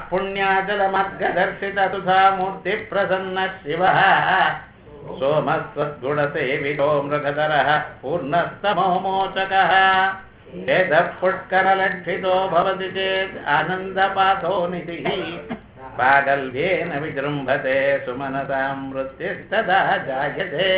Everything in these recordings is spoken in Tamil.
प्राक्पुण्याचलमर्गदर्शितसुधामूर्तिप्रसन्नः शिवः सोमस्त्वद्गुणसेवितो मृगधरः पूर्णस्तमोमोचकः वेदः पुष्करलक्षितो भवति चेत् आनन्दपाथो निधिः पागल्येन विजृम्भते सुमनतां वृत्तिस्तदा जायते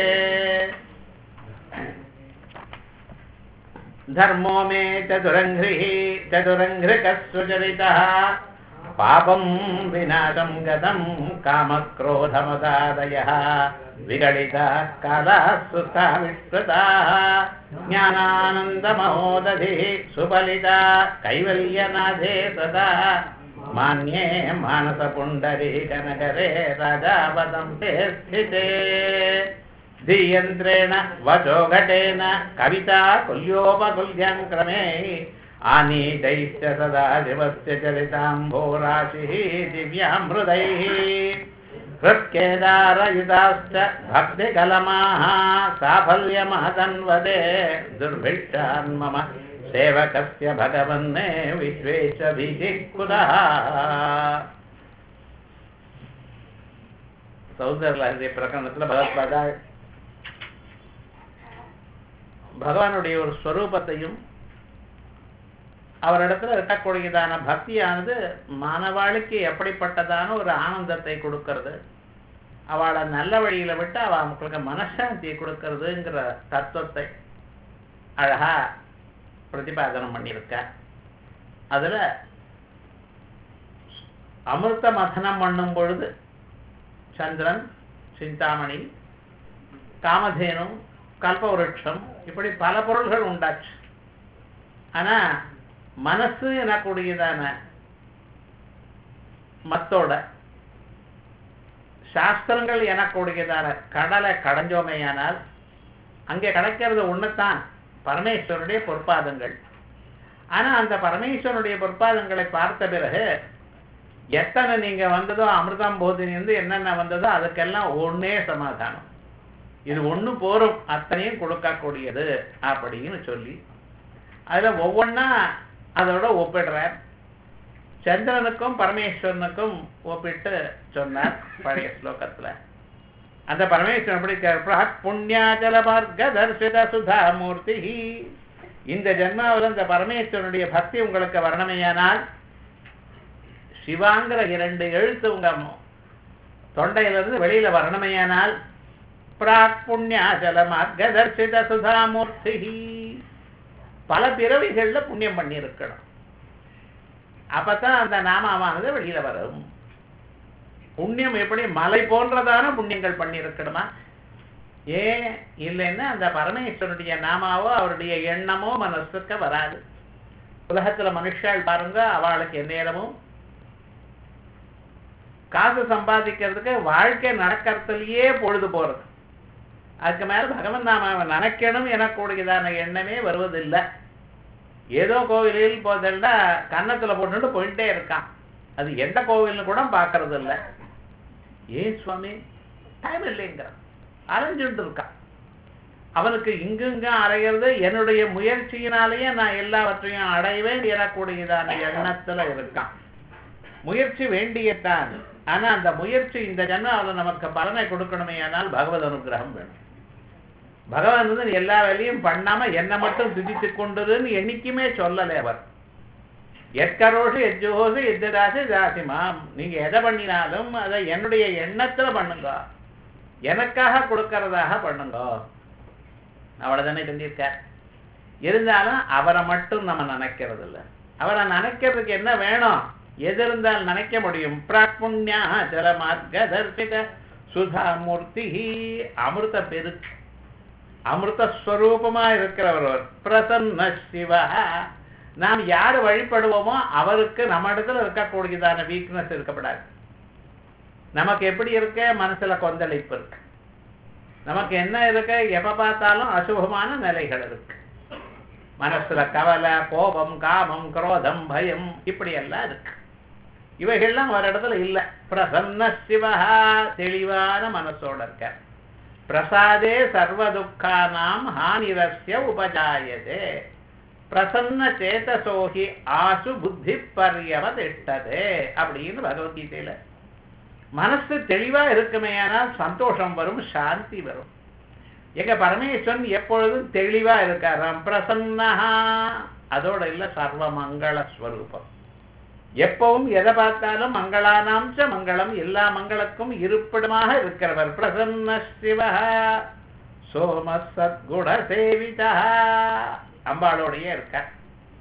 धर्मो मे चतुरङ्घ्रिः चतुरङ्घ्रिकः सुचरितः पापं विनाशं गतं कामक्रोधमदादयः विगलिताः कालाः सुस्ता विश्रुताः ज्ञानानन्दमहोदधिः सुफलिता कैवल्यनाथे सदा मान्ये मानसपुण्डरीकनगरे राजावदन्ते स्थिते धीयन्त्रेण वचो घटेन कविता कुल्योपकुल्यङ्क्रमे आनीतैश्च सदा शिवस्य चरिताम्भोराशिः दिव्यामृदैः हृत्केदारयुताश्च भक्तिकलमाः साफल्यमहतन्वदे दुर्भिक्षान् मम सेवकस्य भगवन्ने विश्वेश भीतिः कुतः சௌந்தரலாதி பிரகரணத்தில் பகவத்பாதா பகவானுடைய ஒரு ஸ்வரூபத்தையும் அவரிடத்துல இருக்கக்கூடியதான பக்தியானது மானவாளுக்கு எப்படிப்பட்டதான ஒரு ஆனந்தத்தை கொடுக்கறது அவளை நல்ல வழியில விட்டு அவ அவங்களுக்கு மனசாந்தியை கொடுக்கறதுங்கிற தத்துவத்தை அழகா பிரதிபாதனம் பண்ணியிருக்க அதுல அமிர்த மதனம் பண்ணும் பொழுது சந்திரன் சிந்தாமணி காமதேனு கல்பவருட்சம் இப்படி பல பொருள்கள் உண்டாச்சு ஆனா மனசு எனக்கூடியதான மத்தோட சாஸ்திரங்கள் எனக்கூடியதான கடலை கடைஞ்சோமையானால் அங்கே கிடைக்கிறது ஒண்ணுதான் பரமேஸ்வரனுடைய பொற்பாதங்கள் ஆனா அந்த பரமேஸ்வரனுடைய பொற்பாதங்களை பார்த்த பிறகு எத்தனை நீங்க வந்ததோ அமிர்தம் போதினி வந்து என்னென்ன வந்ததோ அதுக்கெல்லாம் ஒன்னே சமாதானம் இது ஒண்ணு போரும் அத்தனையும் கொடுக்கக்கூடியது அப்படின்னு சொல்லி அதுல ஒவ்வொன்னா அதோட ஒப்பிடுறார் சந்திரனுக்கும் பரமேஸ்வரனுக்கும் ஒப்பிட்டு சொன்னார் பழைய ஸ்லோகத்துல அந்த பரமேஸ்வரன் எப்படி புண்ணியாச்சல மார்க்க தர்சித சுதா மூர்த்தி இந்த ஜென்மாவில் இந்த பரமேஸ்வரனுடைய பக்தி உங்களுக்கு வர்ணமையானால் சிவாங்கிற இரண்டு எழுத்து உங்க தொண்டையிலிருந்து வெளியில வரணுமையானால் பிராக் புண்ணியாச்சல மார்க்க தர்சித சுதாமூர்த்தி பல பிறவிகள்ல புண்ணியம் பண்ணியிருக்கணும் அப்பதான் அந்த நாமாவானது வெளியில வரும் புண்ணியம் எப்படி மலை போன்றதான புண்ணியங்கள் பண்ணியிருக்கணுமா ஏன் இல்லைன்னா அந்த பரமேஸ்வரனுடைய நாமாவோ அவருடைய எண்ணமோ மனசுக்கு வராது உலகத்துல மனுஷால் பாருங்க அவளுக்கு எந்நேரமும் காசு சம்பாதிக்கிறதுக்கு வாழ்க்கை நடக்கிறதுலயே பொழுது போறது அதுக்கு மேல பகவன் நாம நினைக்கணும் எனக்கூடியதான எண்ணமே வருவதில்லை ஏதோ கோவிலில் போதெல்லா கன்னத்துல போட்டுட்டு போயிட்டே இருக்கான் அது எந்த கோவில்னு கூட பாக்குறது இல்லை ஏன் சுவாமி டைம் இல்லைங்கிறான் அலைஞ்சுட்டு இருக்கான் அவனுக்கு இங்குங்க அலைகிறது என்னுடைய முயற்சியினாலேயே நான் எல்லாவற்றையும் அடைவேன் எனக்கூடியதான எண்ணத்துல இருக்கான் முயற்சி வேண்டியத்தான் ஆனா அந்த முயற்சி இந்த ஜன்மாவில் நமக்கு பலனை கொடுக்கணுமே ஆனால் பகவத் அனுகிரகம் வேணும் பகவான் வந்து எல்லா வேலையும் பண்ணாம என்னை மட்டும் துதித்து கொண்டதுன்னு என்னைக்குமே சொல்லலை அவர் எற்கரோஷு எஜ்ஜோசு எத்தராசு ஜாசிமாம் நீங்க எதை பண்ணினாலும் அதை என்னுடைய எண்ணத்துல பண்ணுங்க எனக்காக கொடுக்கறதாக பண்ணுங்க அவ்வளவுதானே சொல்லியிருக்கார் இருந்தாலும் அவரை மட்டும் நம்ம நினைக்கிறது இல்லை அவரை நினைக்கிறதுக்கு என்ன வேணும் எது இருந்தால் நினைக்க முடியும் பிராக்புண்யா ஜலமார்க்க தர்சித சுதாமூர்த்தி அமிர்த பெருக்கு அமிர்தஸ்வரூபமா இருக்கிறவர் பிரசன்ன சிவா நாம் யார் வழிபடுவோமோ அவருக்கு நம்ம இடத்துல இருக்கக்கூடியதான வீக்னஸ் இருக்கப்படாது நமக்கு எப்படி இருக்க மனசுல கொந்தளிப்பு இருக்கு நமக்கு என்ன இருக்கு எப்ப பார்த்தாலும் அசுபமான நிலைகள் இருக்கு மனசுல கவலை கோபம் காமம் குரோதம் பயம் இப்படி எல்லாம் இருக்கு இவைகள்லாம் ஒரு இடத்துல இல்லை பிரசன்ன சிவா தெளிவான மனசோட இருக்க பிரசாதே சர்வ துக்கானாம் ஹானிரஸ்ய உபஜாயதே பிரசன்ன சேதசோகி ஆசு புத்தி பரியவதிஷ்டதே அப்படின்னு பகவத்கீதையில மனசு தெளிவா இருக்குமேயானால் சந்தோஷம் வரும் சாந்தி வரும் எங்க பரமேஸ்வரன் எப்பொழுதும் தெளிவா இருக்காராம் பிரசன்னஹா அதோட இல்ல சர்வ மங்கள ஸ்வரூபம் எப்பவும் எதை பார்த்தாலும் மங்களானாம் ச மங்களம் எல்லா மங்களக்கும் இருப்பிடமாக இருக்கிறவர் பிரசன்ன சிவ சோம சத்குண சேவிதா அம்பாளோடையே இருக்கார்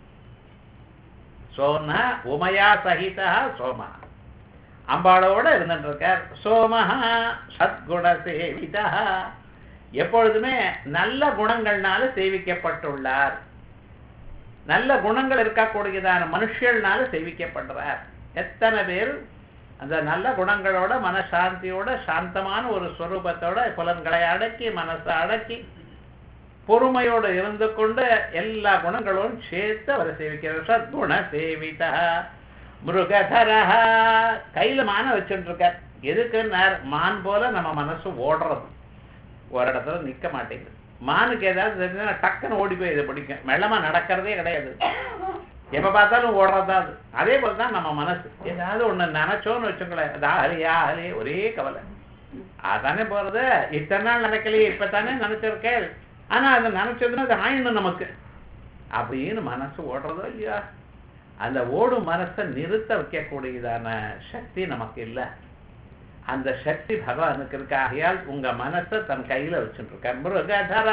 சோன உமையா சகிதா சோமா அம்பாளோட இருந்துட்டு இருக்கார் சோமஹா சத்குண சேவிதா எப்பொழுதுமே நல்ல குணங்கள்னால சேவிக்கப்பட்டுள்ளார் நல்ல குணங்கள் இருக்கக்கூடியதான மனுஷர்கள்னால சேவிக்கப்படுறார் எத்தனை பேர் அந்த நல்ல குணங்களோட மனசாந்தியோட சாந்தமான ஒரு ஸ்வரூபத்தோட புலன்களை அடக்கி மனசை அடக்கி பொறுமையோடு இருந்து கொண்டு எல்லா குணங்களோடும் சேர்த்து அவரை சேவிக்கிறார் சத்குண சேவிதா மிருகதரா கையில மானை வச்சுட்டு இருக்கார் எதுக்குன்னார் மான் போல நம்ம மனசு ஓடுறது ஒரு இடத்துல நிக்க மாட்டேங்குது மானுக்கு ஏதாவது தெரிஞ்சா டக்குன்னு ஓடி போய் இதை பிடிக்கும் மெல்லமா நடக்கிறதே கிடையாது எப்ப பார்த்தாலும் ஓடுறதா அது அதே போல தான் நம்ம மனசு ஏதாவது ஒண்ணு நினைச்சோன்னு வச்சுங்களேன் அது ஆகலையா ஆகலையே ஒரே கவலை அதானே போறது இத்தனை நாள் நினைக்கலையே இப்பதானே நினைச்சிருக்கேன் ஆனா அதை நினைச்சதுன்னா அது ஆயிடணும் நமக்கு அப்படின்னு மனசு ஓடுறதோ இல்லையா அந்த ஓடும் மனசை நிறுத்த வைக்கக்கூடியதான சக்தி நமக்கு இல்லை அந்த சக்தி பகவானுக்கு இருக்கு ஆகையால் உங்க மனசை தன் கையில வச்சுட்டு இருக்க மிருகதரா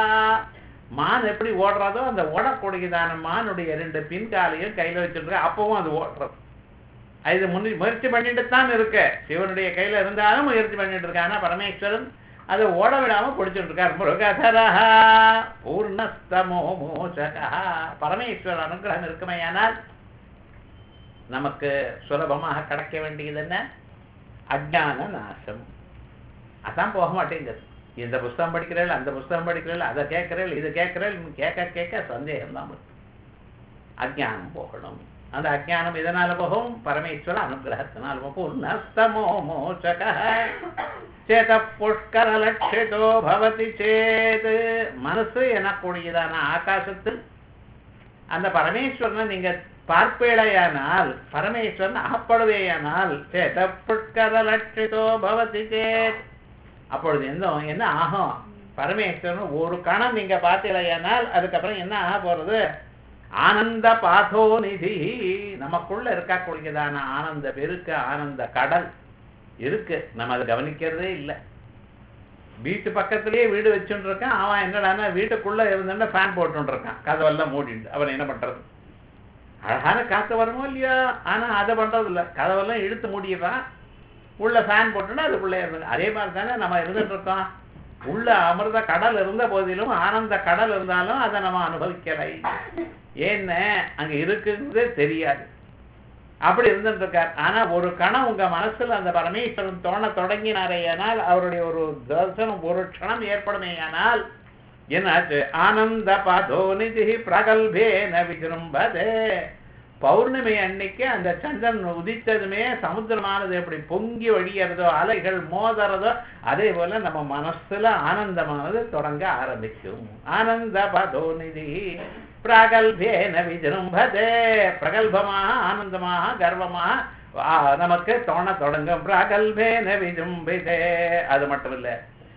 மான் எப்படி ஓடுறதோ அந்த ஓடக்கூடியதான மானுடைய ரெண்டு பின்காலையும் கையில வச்சுட்டு இருக்க அப்பவும் அது ஓடுறது இது முன்னி முயற்சி பண்ணிட்டு தான் இருக்கு சிவனுடைய கையில இருந்தாலும் முயற்சி பண்ணிட்டு இருக்க ஆனா பரமேஸ்வரன் அதை ஓட விடாம பிடிச்சிட்டு இருக்கார் மிருகதரா பூர்ணஸ்தமோ மோசகா பரமேஸ்வரர் அனுகிரகம் இருக்குமையானால் நமக்கு சுலபமாக கிடைக்க வேண்டியது என்ன அஜான நாசம் அதான் போக மாட்டேங்குது இந்த புஸ்தகம் படிக்கிறேன் அந்த புஸ்தகம் படிக்கிறேன் அதை கேட்கிறேன் இதை கேட்கிறேன் கேட்க கேட்க சந்தேகம் தான் வரும் அஜானம் போகணும் அந்த அஜானம் இதனால போகும் பரமேஸ்வர அனுகிரகத்தினால் பூர்ணஸ்தமோ மோச்சக சேத புஷ்கர லட்சிதோ பவதி சேது மனசு எனக்கூடியதான ஆகாசத்தில் அந்த பரமேஸ்வரனை நீங்க பார்ப்பேளையானால் பரமேஸ்வரன் அகப்படுவேயானால் சேத புஷ்கர லட்சிதோ பவதி சேத் அப்பொழுது என்ன என்ன ஆகும் பரமேஸ்வரன் ஒரு கணம் நீங்க பார்த்தீங்களேயானால் அதுக்கப்புறம் என்ன ஆக போறது ஆனந்த பாதோ நிதி நமக்குள்ள இருக்கக்கூடியதான ஆனந்த பெருக்கு ஆனந்த கடல் இருக்கு நம்ம அதை கவனிக்கிறதே இல்லை வீட்டு பக்கத்திலேயே வீடு வச்சுட்டு இருக்கான் அவன் என்னடான்னா வீட்டுக்குள்ள இருந்துட்டு ஃபேன் போட்டு இருக்கான் கதவெல்லாம் மூடிட்டு அவன் என்ன பண்றது அழகான காத்து வருமோ இல்லையோ ஆனா அதை பண்றது இல்லை கதவெல்லாம் இழுத்து மூடிடுறான் உள்ள ஃபேன் போட்டுன்னா அதுக்குள்ளே இருந்து அதே மாதிரி தானே நம்ம இருந்துட்டு இருக்கோம் உள்ள அமிர்த கடல் இருந்த போதிலும் ஆனந்த கடல் இருந்தாலும் அதை நம்ம அனுபவிக்கலை ஏன்னு அங்க இருக்குங்கிறதே தெரியாது அப்படி இருந்துட்டு இருக்கார் ஆனா ஒரு கணம் உங்க மனசுல அந்த பரமேஸ்வரன் தோண தொடங்கினாரேயானால் அவருடைய ஒரு தரிசனம் ஒரு க்ஷணம் ஏற்படுமேயானால் என்னாச்சு ஆனந்த பதோ நிதி பிரகல்பேன விஜృంభதே பௌர்ணமி அன்னைக்கு அந்த சந்திரன் உதித்ததுமே சமுத்திரமானது எப்படி பொங்கி வழியறதோ அலைகள் மோதறதோ அதே போல நம்ம மனசுல ஆனந்தமானது தொடங்க ஆரம்பிக்கும் ஆனந்த பதோ நிதி பிரகல்பேன விஜృంభதே பிரகல்பமாக ஆனந்தமாக கர்வமாக நமக்கு தோண தொடங்கும் பிரகல்பேன விஜృంభిதே அது மட்டும் இல்ல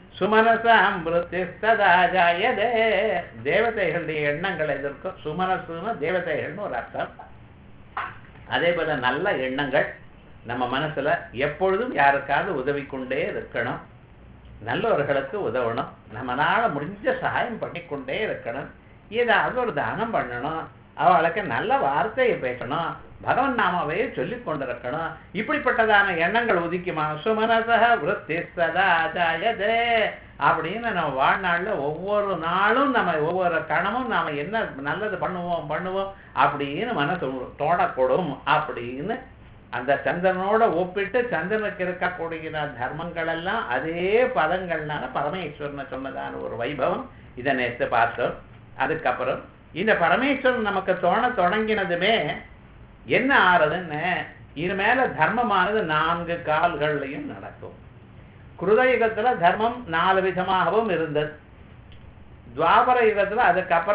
சுமனசாமிருத்திஸ்ததாஜாயதே தேவதைகளுடைய எண்ணங்கள் எதற்கும் சுமனசுன்னு தேவதைகள்னு ஒரு அர்த்தம் அதே போல நல்ல எண்ணங்கள் நம்ம மனசுல எப்பொழுதும் யாருக்காவது உதவி கொண்டே இருக்கணும் நல்லவர்களுக்கு உதவணும் நம்மளால முடிஞ்ச சகாயம் பண்ணிக்கொண்டே இருக்கணும் ஏதாவது ஒரு தானம் பண்ணணும் அவளுக்கு நல்ல வார்த்தையை பேசணும் பகவன் நாமாவையே சொல்லிக் கொண்டிருக்கணும் இப்படிப்பட்டதான எண்ணங்கள் உதிக்குமா சுமனசக விருத்தி சதாஜாயதே அப்படின்னு நம்ம வாழ்நாள்ல ஒவ்வொரு நாளும் நம்ம ஒவ்வொரு கணமும் நாம என்ன நல்லது பண்ணுவோம் பண்ணுவோம் அப்படின்னு மனசு தோடக்கூடும் அப்படின்னு அந்த சந்திரனோட ஒப்பிட்டு சந்திரனுக்கு இருக்கக்கூடிய தர்மங்கள் எல்லாம் அதே பதங்கள்னால பரமேஸ்வரனை சொன்னதான ஒரு வைபவம் இதை நேற்று பார்த்தோம் அதுக்கப்புறம் இந்த பரமேஸ்வரன் நமக்கு தோண தொடங்கினதுமே என்ன ஆறுதுன்னு இது மேல தர்மமானது நான்கு கால்கள்லையும் நடக்கும் குருத யுகத்துல தர்மம் நாலு விதமாகவும் இருந்தது துவாபர யுகத்துல அதுக்கப்புறம்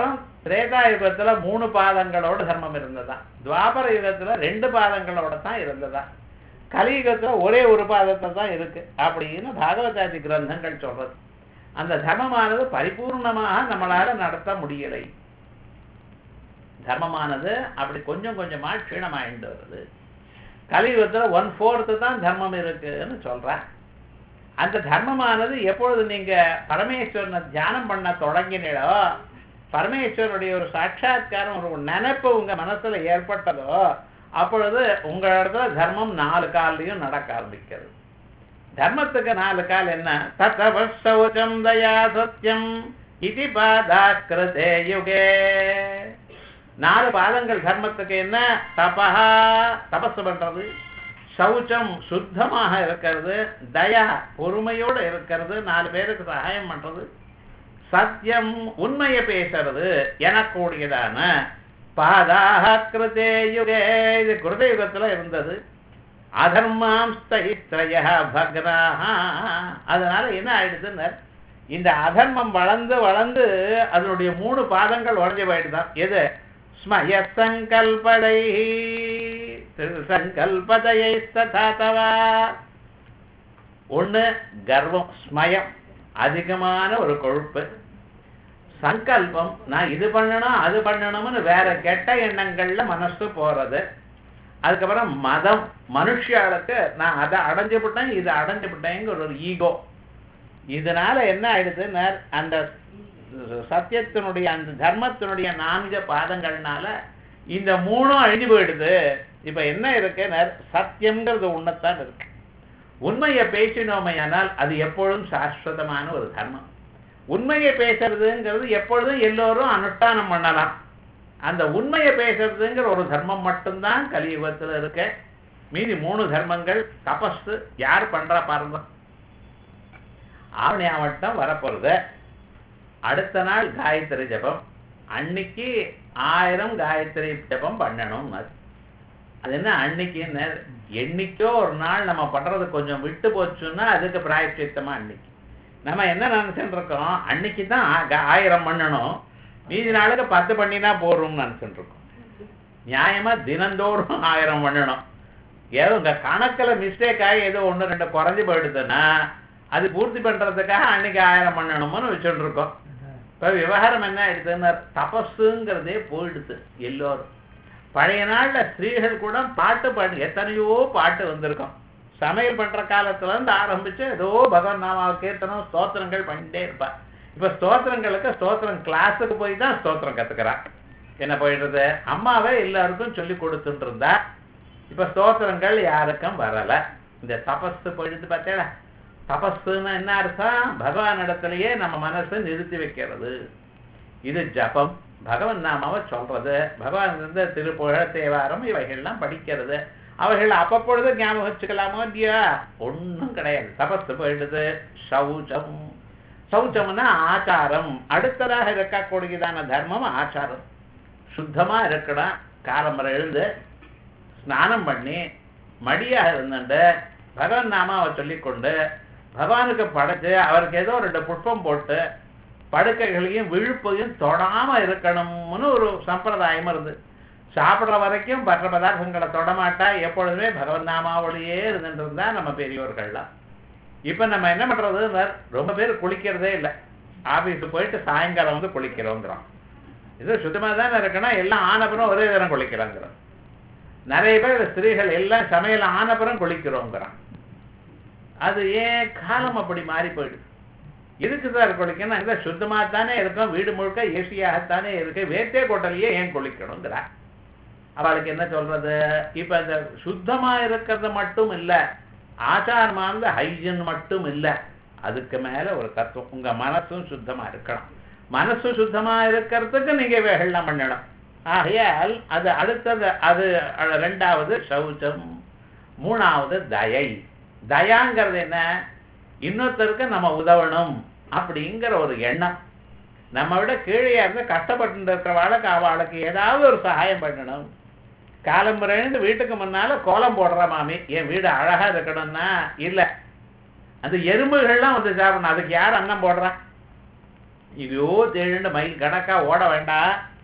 திரேதா யுகத்துல மூணு பாதங்களோட தர்மம் இருந்ததா துவாபர யுகத்துல ரெண்டு பாதங்களோட தான் இருந்ததா கலியுகத்துல ஒரே ஒரு பாதத்தை தான் இருக்கு அப்படின்னு பாகவதாதி கிரந்தங்கள் சொல்றது அந்த தர்மமானது பரிபூர்ணமாக நம்மளால நடத்த முடியலை தர்மமானது அப்படி கொஞ்சம் கொஞ்சமா க்ஷீணமாயிட்டு வருது கலியுகத்துல ஒன் ஃபோர்த்து தான் தர்மம் இருக்குன்னு சொல்றேன் அந்த தர்மமானது எப்பொழுது நீங்க பரமேஸ்வரனை தியானம் பண்ண தொடங்கினீங்களோ பரமேஸ்வரனுடைய ஒரு சாட்சாத்காரம் ஒரு நினைப்பு உங்க மனசுல ஏற்பட்டதோ அப்பொழுது உங்க இடத்துல தர்மம் நாலு கால்லையும் நடக்க ஆரம்பிக்கிறது தர்மத்துக்கு நாலு கால் என்ன தத்தவ சௌச்சம் தயா சத்தியம் இது பாதாக்கிருதே யுகே நாலு பாதங்கள் தர்மத்துக்கு என்ன தபஹா தபஸ் பண்றது சௌச்சம் சுத்தமாக இருக்கிறது தயா பொறுமையோடு இருக்கிறது நாலு பேருக்கு சகாயம் பண்றது சத்தியம் உண்மையை பேசுறது எனக்கூடியதான பாதாக கிருதே யுகே இது கிருத யுகத்துல இருந்தது அதர்மாம் ஸ்திரய பக்ராக அதனால என்ன ஆயிடுதுன்னு இந்த அதர்மம் வளர்ந்து வளர்ந்து அதனுடைய மூணு பாதங்கள் உடஞ்சு போயிடுதான் எது ஸ்மய சங்கல்படை சங்கல்பதையை தவா ஒண்ணு கர்வம் ஸ்மயம் அதிகமான ஒரு கொழுப்பு சங்கல்பம் நான் இது பண்ணணும் அது பண்ணணும்னு வேற கெட்ட எண்ணங்கள்ல மனசு போறது அதுக்கப்புறம் மதம் மனுஷாளுக்கு நான் அதை அடைஞ்சு விட்டேன் இதை அடைஞ்சு விட்டேங்கிற ஒரு ஈகோ இதனால என்ன ஆயிடுதுன்னு அந்த சத்தியத்தினுடைய அந்த தர்மத்தினுடைய நான்கு பாதங்கள்னால இந்த மூணும் அழிஞ்சு போயிடுது இப்ப என்ன இருக்குன்னு சத்தியம்ங்கிறது ஒண்ணுத்தான் இருக்கு உண்மையை பேசினோமையானால் அது எப்பொழுதும் சாஸ்வதமான ஒரு தர்மம் உண்மையை பேசுறதுங்கிறது எப்பொழுதும் எல்லோரும் அனுஷ்டானம் பண்ணலாம் அந்த உண்மையை பேசுறதுங்கிற ஒரு தர்மம் மட்டும்தான் கலியுகத்துல இருக்கு மீதி மூணு தர்மங்கள் தபஸ் யார் பண்றா பாருங்க ஆவணி ஆவட்டம் வரப்போறது அடுத்த நாள் காயத்ரி ஜபம் அன்னைக்கு ஆயிரம் காயத்ரி ஜபம் பண்ணணும் அது என்ன அன்னைக்குன்னு என்னைக்கோ ஒரு நாள் நம்ம பண்றது கொஞ்சம் விட்டு போச்சுன்னா அதுக்கு பிராயச்சித்தமா அன்னைக்கு நம்ம என்ன நினைச்சுட்டு இருக்கோம் அன்னைக்கு தான் ஆயிரம் பண்ணணும் மீதி நாளுக்கு பத்து பண்ணினா போறோம்னு நினைச்சுட்டு இருக்கோம் நியாயமா தினந்தோறும் ஆயிரம் பண்ணணும் ஏதோ உங்க கணக்குல மிஸ்டேக் ஆகி ஏதோ ஒண்ணு ரெண்டு குறைஞ்சு போயிடுதுன்னா அது பூர்த்தி பண்றதுக்காக அன்னைக்கு ஆயிரம் பண்ணணும்னு வச்சுட்டு இருக்கோம் இப்ப விவகாரம் என்ன ஆயிடுதுன்னு தபஸுங்கிறதே போயிடுது எல்லோரும் பழைய நாள்ல ஸ்திரீகள் கூட பாட்டு பாடு எத்தனையோ பாட்டு வந்திருக்கும் சமையல் பண்ற காலத்துல இருந்து ஆரம்பிச்சு ஏதோ பகவான் நாம கீர்த்தனம் ஸ்தோத்திரங்கள் பண்ணிட்டே இருப்பா இப்ப ஸ்தோத்திரங்களுக்கு ஸ்தோத்திரம் கிளாஸுக்கு போய் தான் ஸ்தோத்திரம் கத்துக்கிறான் என்ன போயிடுறது அம்மாவே எல்லாருக்கும் சொல்லி கொடுத்துட்டு இருந்தா இப்ப ஸ்தோத்திரங்கள் யாருக்கும் வரல இந்த தபஸ் போயிடுது பார்த்தேடா தபஸ்ன்னு என்ன அர்த்தம் பகவான் இடத்துலயே நம்ம மனசை நிறுத்தி வைக்கிறது இது ஜபம் பகவன் நாமாவை சொல்றது பகவான் இருந்த திருப்புழ தேவாரம் இவைகள்லாம் படிக்கிறது அவர்கள் அப்பப்பொழுது ஞாபகம் வச்சுக்கலாமோ இல்லையா ஒண்ணும் கிடையாது தபத்து போயிடுது சௌச்சம் சௌச்சம்னா ஆச்சாரம் அடுத்ததாக இருக்கக்கூடியதான தர்மம் ஆச்சாரம் சுத்தமா இருக்கணும் காலம்பரை எழுந்து ஸ்நானம் பண்ணி மடியாக இருந்துட்டு பகவான் நாமாவை சொல்லிக்கொண்டு பகவானுக்கு படைச்சு அவருக்கு ஏதோ ரெண்டு புஷ்பம் போட்டு படுக்கைகளையும் விழுப்பையும் தொடாம இருக்கணும்னு ஒரு சம்பிரதாயம் இருந்து சாப்பிடுற வரைக்கும் மற்ற பதார்த்தங்களை தொடமாட்டா எப்பொழுதுமே பகவன் நாமாவோடையே இருந்துட்டு இருந்தா நம்ம பெரியவர்கள்லாம் இப்ப நம்ம என்ன பண்றது ரொம்ப பேர் குளிக்கிறதே இல்லை ஆபீஸ் போயிட்டு சாயங்காலம் வந்து குளிக்கிறோங்கிறோம் இது சுத்தமா தானே இருக்கணும் எல்லாம் ஆனப்புறம் ஒரே தரம் குளிக்கிறாங்கிறோம் நிறைய பேர் ஸ்திரீகள் எல்லாம் சமையல் ஆனப்புறம் குளிக்கிறோங்கிறான் அது ஏன் காலம் அப்படி மாறி போயிடுது எதுக்கு சார் குளிக்கணும் இல்லை சுத்தமா தானே இருக்கும் வீடு முழுக்க ஏசியாகத்தானே இருக்கு வேட்டே கொட்டலையே ஏன் குளிக்கணுங்கிறா அவளுக்கு என்ன சொல்றது இப்ப இந்த சுத்தமா இருக்கிறது மட்டும் இல்ல ஆச்சாரமானது ஹைஜன் மட்டும் இல்ல அதுக்கு மேல ஒரு தத்துவம் உங்க மனசும் சுத்தமா இருக்கணும் மனசு சுத்தமா இருக்கிறதுக்கு நீங்க வேகெல்லாம் பண்ணணும் ஆகையால் அது அடுத்தது அது ரெண்டாவது சௌச்சம் மூணாவது தயை தயாங்கிறது என்ன இன்னொருத்தருக்கு நம்ம உதவணும் அப்படிங்கிற ஒரு எண்ணம் நம்ம விட கீழே இருந்து கஷ்டப்பட்டு இருக்கிறவாளுக்கு அவளுக்கு ஏதாவது ஒரு சகாயம் பண்ணணும் காலம்புரைந்து வீட்டுக்கு முன்னால கோலம் போடுற மாமி என் வீடு அழகா இருக்கணும்னா இல்ல அந்த எறும்புகள்லாம் வந்து சாப்பிடணும் அதுக்கு யார் அன்னம் போடுறா இதோ தேழுண்டு மைல் கணக்கா ஓட வேண்டாம்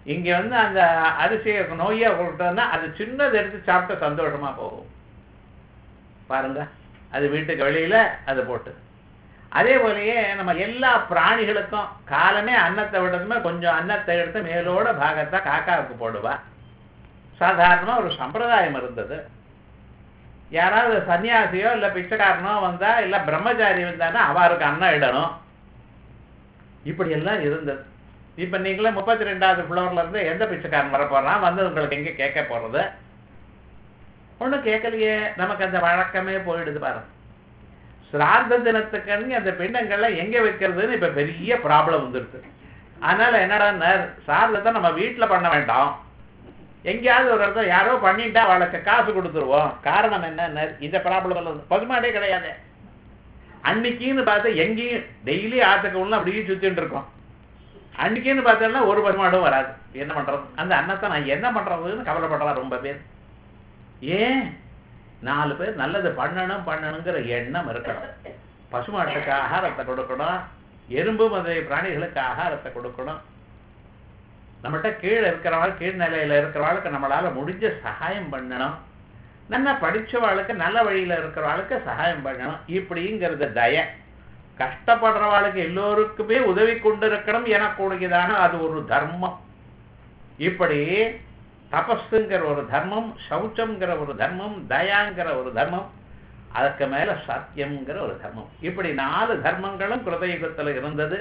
இங்க வந்து அந்த அரிசியை நோயை கொடுத்தோம்னா அது சின்னது எடுத்து சாப்பிட்டு சந்தோஷமா போகும் பாருங்க அது வீட்டுக்கு வெளியில அது போட்டு அதே போலயே நம்ம எல்லா பிராணிகளுக்கும் காலமே அன்னத்தை விடுறதுமே கொஞ்சம் அன்னத்தை எடுத்து மேலோட பாகத்தை காக்காவுக்கு போடுவா சாதாரணமா ஒரு சம்பிரதாயம் இருந்தது யாராவது சன்னியாசியோ இல்ல பிச்சைக்காரனோ வந்தா இல்ல பிரம்மச்சாரி வந்தானா அவருக்கு அன்னம் இடணும் இப்படி எல்லாம் இருந்தது இப்ப நீங்களே முப்பத்தி ரெண்டாவது ஃப்ளோர்ல இருந்து எந்த பிச்சைக்காரன் வர போறான் வந்து உங்களுக்கு எங்க கேட்க போறது ஒண்ணும் கேட்கலையே நமக்கு அந்த வழக்கமே போயிடுது பாருங்க சிரார்த்த தினத்துக்கு அந்த பிண்டங்களை எங்க வைக்கிறதுன்னு இப்ப பெரிய ப்ராப்ளம் வந்துருக்கு அதனால என்னடா சார்தத்தை நம்ம வீட்டுல பண்ண வேண்டாம் எங்கேயாவது ஒரு இடத்துல யாரோ பண்ணிட்டா அவளுக்கு காசு கொடுத்துருவோம் காரணம் என்ன இந்த ப்ராப்ளம் இல்லை பசுமாடே கிடையாது அன்னைக்குன்னு பார்த்து எங்கேயும் டெய்லி ஆத்துக்கு உள்ள அப்படியே சுத்திட்டு இருக்கோம் அன்னைக்குன்னு பார்த்தோம்னா ஒரு பசுமாடும் வராது என்ன பண்றது அந்த அன்னத்தை நான் என்ன பண்றதுன்னு கவலைப்படுறா ரொம்ப பேர் ஏன் நாலு பேர் நல்லது பண்ணணும் பண்ணணுங்கிற எண்ணம் இருக்கணும் பசுமாட்டுக்கு ஆகாரத்தை கொடுக்கணும் எறும்பு முதலிய பிராணிகளுக்கு ஆகாரத்தை கொடுக்கணும் நம்மகிட்ட கீழே இருக்கிறவாள் கீழ்நிலையில இருக்கிறவாளுக்கு நம்மளால முடிஞ்ச சகாயம் பண்ணணும் நல்லா படிச்சவாளுக்கு நல்ல வழியில இருக்கிறவாளுக்கு சகாயம் பண்ணணும் இப்படிங்கிறது தய கஷ்டப்படுறவாளுக்கு எல்லோருக்குமே உதவி கொண்டிருக்கணும் எனக்கூடியதான அது ஒரு தர்மம் இப்படி தபஸுங்கிற ஒரு தர்மம் சௌச்சம்ங்கிற ஒரு தர்மம் தயாங்கிற ஒரு தர்மம் அதுக்கு மேல சத்தியம்ங்கிற ஒரு தர்மம் இப்படி நாலு தர்மங்களும் கிருதயுகத்துல இருந்தது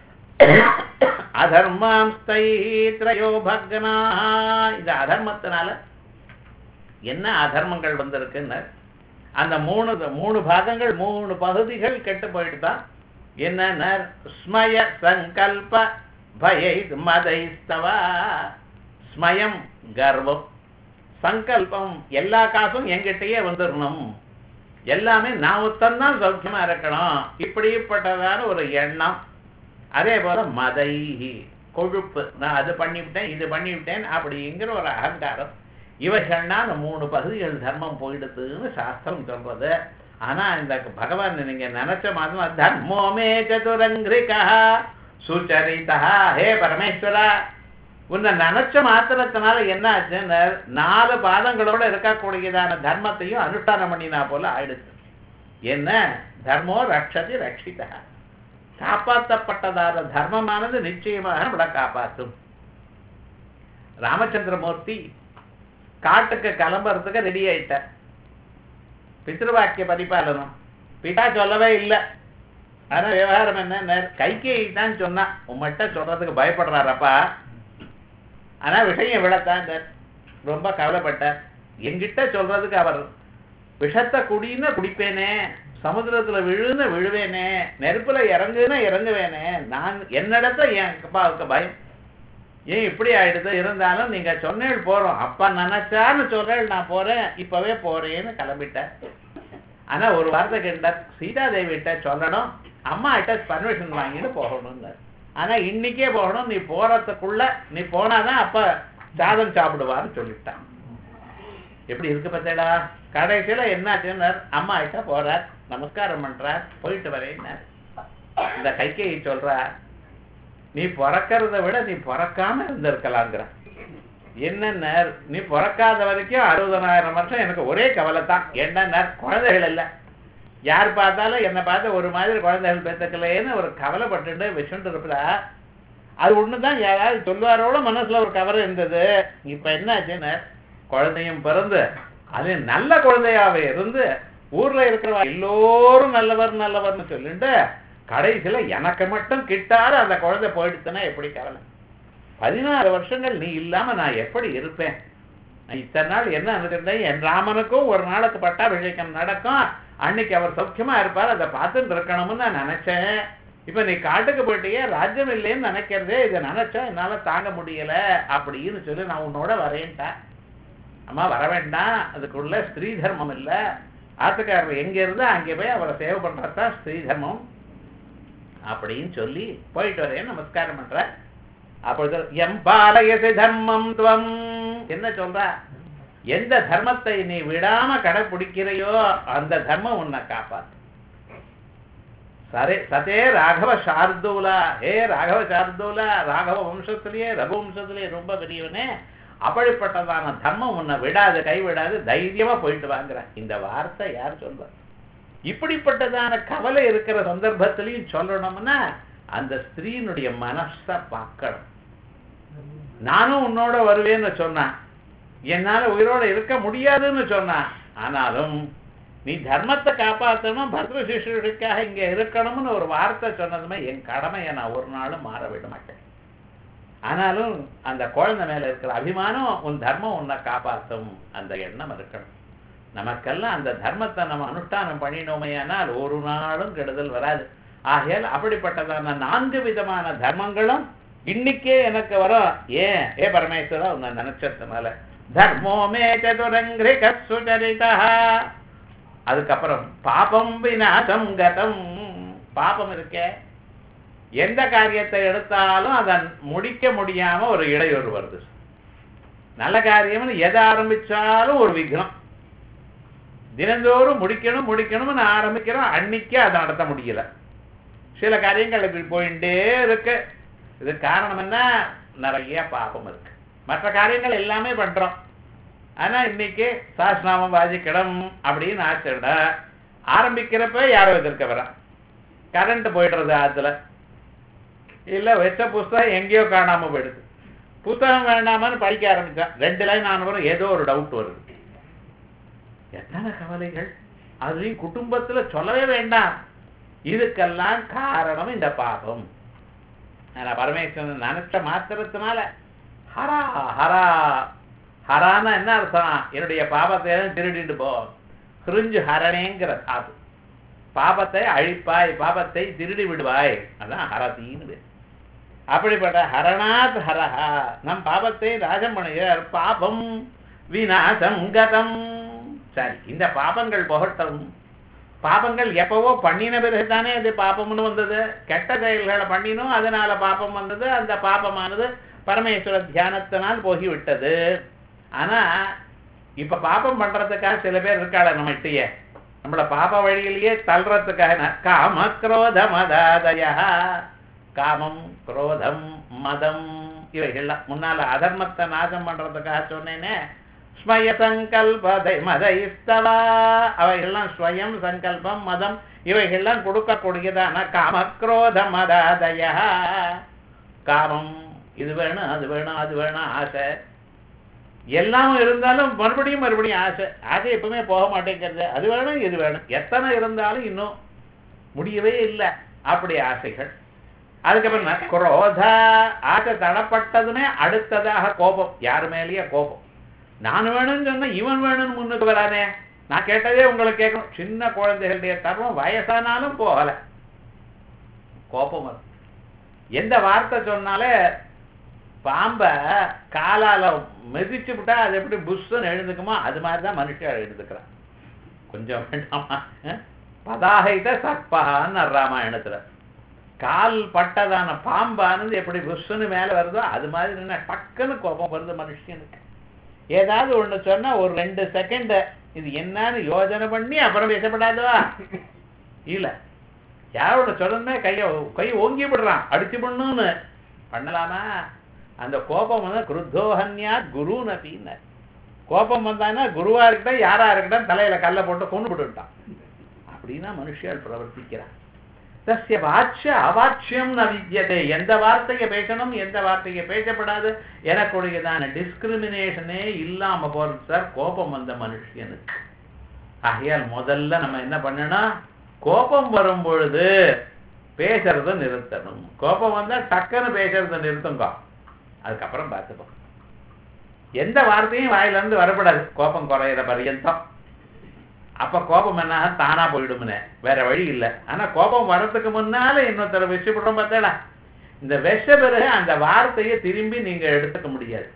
அதர்மாம் திரையோ பக்னா இந்த அதர்மத்தினால என்ன அதர்மங்கள் வந்திருக்குன்னு அந்த மூணு மூணு பாகங்கள் மூணு பகுதிகள் கெட்டு போயிட்டு தான் என்ன ஸ்மய சங்கல்ப பயை மதைஸ்தவா ஸ்மயம் கர்வம் சங்கல்பம் எல்லா காசும் எங்கிட்டயே வந்துடணும் எல்லாமே நான் ஒத்தந்தான் சௌக்கியமா இருக்கணும் இப்படிப்பட்டதான ஒரு எண்ணம் அதே போல மதை கொழுப்பு நான் அது பண்ணிவிட்டேன் இது பண்ணிவிட்டேன் அப்படிங்கிற ஒரு அகங்காரம் இவைகள்னா அந்த மூணு பகுதிகள் தர்மம் போயிடுதுன்னு சாஸ்திரம் சொல்றது ஆனா இந்த பகவான் நீங்க நினைச்ச மாதிரி தர்மோமே சதுரங்கிரிகா சுச்சரிதா ஹே பரமேஸ்வரா உன்னை நினைச்ச மாத்திரத்தினால என்ன ஆச்சுன்னு நாலு பாதங்களோட இருக்கக்கூடியதான தர்மத்தையும் அனுஷ்டானம் பண்ணினா போல ஆயிடுச்சு என்ன தர்மோ ரக்ஷதி ரட்சிதா காப்பாற்றப்பட்டதான தர்மமானது நிச்சயமாக நம்மளை காப்பாற்றும் ராமச்சந்திரமூர்த்தி காட்டுக்கு கிளம்புறதுக்கு ரெடி ஆயிட்டார் பித்ருவாக்கிய பரிபாலனம் பிதா சொல்லவே இல்லை ஆனா விவகாரம் என்ன கைகேயி தான் சொன்னா உம்மட்ட சொல்றதுக்கு பயப்படுறாரப்பா ஆனா விஷயம் விடத்தான் ரொம்ப கவலைப்பட்டார் எங்கிட்ட சொல்றதுக்கு அவர் விஷத்தை குடின்னு குடிப்பேனே சமுத்திரத்துல விழுன்னு விழுவேனே நெருப்புல இறங்குன்னு இறங்குவேனே நான் என்னிடத்த என் அப்பாவுக்கு பயம் ஏன் இப்படி ஆயிடுது இருந்தாலும் நீங்க சொன்னேள் போறோம் அப்பா நினைச்சான்னு சொல்றேன் நான் போறேன் இப்பவே போறேன்னு கிளம்பிட்டேன் ஆனா ஒரு வார்த்தை கேட்டார் சீதாதேவிட்ட சொல்லணும் அம்மா கிட்ட பர்மிஷன் வாங்கிட்டு போகணும்னு ஆனா இன்னைக்கே போகணும் நீ போறதுக்குள்ள நீ போனாதான் அப்ப சாதம் சாப்பிடுவான்னு சொல்லிட்டான் எப்படி இருக்கு பத்தேடா கடைசியில என்னாச்சுன்னு அம்மா கிட்ட போறார் நமஸ்காரம் பண்றார் போயிட்டு வரேன்னார் இந்த கைகையை சொல்றார் நீ பிறக்கிறத விட நீ பிறக்காம இருந்திருக்கலாங்கிற என்ன நீ பிறக்காத வரைக்கும் அறுபதனாயிரம் வருஷம் எனக்கு ஒரே கவலை தான் என்ன குழந்தைகள் இல்லை யார் பார்த்தாலும் என்னை பார்த்து ஒரு மாதிரி குழந்தைகள் பெற்றுக்கலையேன்னு ஒரு கவலைப்பட்டு விஷண்டு இருப்பதா அது ஒண்ணுதான் யாராவது சொல்வாரோட மனசுல ஒரு கவலை இருந்தது இப்ப என்ன ஆச்சுன்னு குழந்தையும் பிறந்து அது நல்ல குழந்தையாவே இருந்து ஊர்ல இருக்கிறவா எல்லோரும் நல்லவர் நல்லவர்னு சொல்லிட்டு கடைசியில எனக்கு மட்டும் கிட்டாத அந்த குழந்தை போயிடுச்சுன்னா எப்படி கவலை பதினாறு வருஷங்கள் நீ இல்லாம நான் எப்படி இருப்பேன் நான் இத்தனை நாள் என்ன இருந்தேன் என் ராமனுக்கும் ஒரு நாளுக்கு பட்டாபிஷேகம் நடக்கும் அன்னைக்கு அவர் சௌக்கியமா இருப்பார் அதை பார்த்துட்டு இருக்கணும்னு நான் நினைச்சேன் இப்ப நீ காட்டுக்கு போயிட்டியே ராஜ்யம் இல்லைன்னு நினைக்கிறதே இதை நினைச்சா என்னால தாங்க முடியல அப்படின்னு சொல்லி நான் உன்னோட வரேன்ட்டேன் அம்மா வர வேண்டாம் அதுக்குள்ள ஸ்திரீ தர்மம் இல்ல ஆத்துக்காரர் எங்க இருந்தா அங்கே போய் அவரை சேவை பண்றதுதான் ஸ்திரீ தர்மம் அப்படின்னு சொல்லி போயிட்டு வரேன் நமஸ்காரம் பண்ற அப்பொழுது எம் பாலயசி தர்மம் துவம் என்ன சொல்ற எந்த தர்மத்தை நீ விடாம கடைபிடிக்கிறையோ அந்த தர்மம் உன்னை காப்பாத்து சரே சதே ராகவ சார்தூலா ஹே ராகவ சார்தூலா ராகவ வம்சத்திலேயே ரகு வம்சத்திலேயே ரொம்ப பெரியவனே அப்படிப்பட்டதான தர்மம் உன்னை விடாது கைவிடாது தைரியமா போயிட்டு வாங்குற இந்த வார்த்தை யார் சொல்வா இப்படிப்பட்டதான கவலை இருக்கிற சந்தர்ப்பத்திலையும் சொல்லணும்னா அந்த ஸ்திரீனுடைய மனசை பார்க்கணும் நானும் உன்னோட வருவேன்னு சொன்னான் என்னால உயிரோட இருக்க முடியாதுன்னு சொன்னான் ஆனாலும் நீ தர்மத்தை காப்பாற்றணும் பர்த சிசுக்காக இங்க இருக்கணும்னு ஒரு வார்த்தை சொன்னதுமே என் கடமையை நான் ஒரு நாளும் மாற விட மாட்டேன் ஆனாலும் அந்த குழந்தை மேல இருக்கிற அபிமானம் உன் தர்மம் உன்னை காப்பாற்றும் அந்த எண்ணம் இருக்கணும் நமக்கெல்லாம் அந்த தர்மத்தை நம்ம அனுஷ்டானம் பண்ணினோமையானால் ஒரு நாளும் கெடுதல் வராது ஆகையால் அப்படிப்பட்டதான நான்கு விதமான தர்மங்களும் இன்னைக்கே எனக்கு வரும் ஏன் ஏ பரமேஸ்வரா உன்னை நினைச்சதுனால தர்மோமே சதுரங்கிரிக சுச்சரிதா அதுக்கப்புறம் பாபம் விநாசம் கதம் பாபம் இருக்கே எந்த காரியத்தை எடுத்தாலும் அதை முடிக்க முடியாம ஒரு இடையூறு வருது நல்ல காரியம்னு எதை ஆரம்பிச்சாலும் ஒரு விக்னம் தினந்தோறும் முடிக்கணும் முடிக்கணும்னு ஆரம்பிக்கிறோம் அன்னைக்கு அதை நடத்த முடியல சில காரியங்கள் இப்படி போயிட்டே இருக்கு இது காரணம் என்ன நிறைய பாபம் இருக்கு மற்ற காரியங்கள் எல்லாமே பண்றோம் ஆனா இன்னைக்கு சாஸ்நாமம் வாசிக்கணும் அப்படின்னு ஆச்சுடா ஆரம்பிக்கிறப்ப யாரோ எதிர்க்க வரா கரண்ட் போயிடுறது அதுல இல்ல வச்ச புஸ்தகம் எங்கேயோ காணாம போயிடுது புத்தகம் வேண்டாமன்னு படிக்க ஆரம்பிச்சான் ரெண்டு லைன் ஆனவரும் ஏதோ ஒரு டவுட் வருது எத்தனை கவலைகள் அதுலயும் குடும்பத்துல சொல்லவே வேண்டாம் இதுக்கெல்லாம் காரணம் இந்த பாபம் ஆனா பரமேஸ்வரன் நினைச்ச மாத்திரத்தினால ஹரா ஹரா ஹரான்னா என்ன அர்த்தம் என்னுடைய பாபத்தை எல்லாம் திருடிட்டு போ கிருஞ்சு ஹரணேங்கிற சாது பாபத்தை அழிப்பாய் பாபத்தை திருடி விடுவாய் அதான் ஹரதின்னு பேர் அப்படிப்பட்ட ஹரணாத் ஹரஹா நம் பாபத்தை ராஜம் பண்ணுகிறார் பாபம் விநாசம் கதம் சரி இந்த பாபங்கள் போகட்டும் பாபங்கள் எப்பவோ பண்ணின பிறகு தானே அது பாபம்னு வந்தது கெட்ட செயல்களை பண்ணினோம் அதனால பாபம் வந்தது அந்த பாபமானது பரமேஸ்வர தியானத்தினால் போகிவிட்டது ஆனா இப்ப பாபம் பண்றதுக்காக சில பேர் இருக்காள நம்மகிட்டயே நம்மள பாப வழியிலேயே தள்ளுறதுக்காக காம குரோத மதாதய காமம் குரோதம் மதம் இவைகள்லாம் முன்னால அதர்மத்தை நாசம் பண்றதுக்காக சொன்னேனே ஸ்மய சங்கல்பதை மதைஸ்தவா அவைகள்லாம் ஸ்வயம் சங்கல்பம் மதம் இவைகள்லாம் கொடுக்கக்கூடியதான காமக்ரோத மதாதய காமம் இது வேணும் அது வேணும் அது வேணும் ஆசை எல்லாம் இருந்தாலும் மறுபடியும் மறுபடியும் ஆசை ஆசை எப்பவுமே போக மாட்டேங்கிறது அது வேணும் இது வேணும் எத்தனை இருந்தாலும் இன்னும் முடியவே இல்லை அப்படி ஆசைகள் அதுக்கப்புறம் குரோத ஆசை தடப்பட்டதுமே அடுத்ததாக கோபம் யார் மேலேயே கோபம் நான் வேணும்னு சொன்னா இவன் வேணும்னு முன்னுக்கு வரானே நான் கேட்டதே உங்களுக்கு கேட்கணும் சின்ன குழந்தைகளுடைய தர்மம் வயசானாலும் போகல கோபம் வரும் எந்த வார்த்தை சொன்னாலே பாம்ப காலால மிதிச்சு விட்டா அது எப்படி புஷ்ஷுன்னு எழுந்துக்குமோ அது மாதிரி தான் மனுஷன் எழுந்துக்கிறான் கொஞ்சம் வேண்டாமா பதாகைத சர்பகான்னு ராமாயணத்துல கால் பட்டதான பாம்பானது எப்படி புஷ்ஷுன்னு மேல வருதோ அது மாதிரி என்ன டக்குன்னு கோபம் வருது மனுஷனுக்கு ஏதாவது ஒண்ணு சொன்னா ஒரு ரெண்டு செகண்ட் இது என்னன்னு யோஜனை பண்ணி அப்புறம் பேசப்படாதவா இல்ல யாரோட சொல்லணுமே கைய கை ஓங்கி விடுறான் அடிச்சு பண்ணுன்னு பண்ணலாமா அந்த கோபம் வந்து குருத்தோஹன்யா குரு நபின்னு கோபம் வந்தான்னா குருவா இருக்கட்டும் யாரா இருக்கட்டும் தலையில கல்லை போட்டு கொண்டு விட்டுட்டான் அப்படின்னா மனுஷியால் பிரவர்த்திக்கிறான் தஸ்ய வாட்சிய அவாட்சியம் ந வித்தியதே எந்த வார்த்தையை பேசணும் எந்த வார்த்தையை பேசப்படாது எனக்குடையதான டிஸ்கிரிமினேஷனே இல்லாம போறது சார் கோபம் வந்த மனுஷனுக்கு ஆகையால் முதல்ல நம்ம என்ன பண்ணணும் கோபம் வரும் பொழுது பேசுறத நிறுத்தணும் கோபம் வந்தா டக்குன்னு பேசுறத நிறுத்துங்க அதுக்கப்புறம் பார்த்துப்போம் எந்த வார்த்தையும் வாயில இருந்து வரப்படாது கோபம் குறையிற பரியந்தம் அப்ப கோபம் என்ன தானா போயிடும்னு வேற வழி இல்லை ஆனா கோபம் வர்றதுக்கு முன்னால இன்னொருத்தர விஷப்படுறோம் பார்த்தேடா இந்த விஷ பிறகு அந்த வார்த்தையை திரும்பி நீங்க எடுத்துக்க முடியாது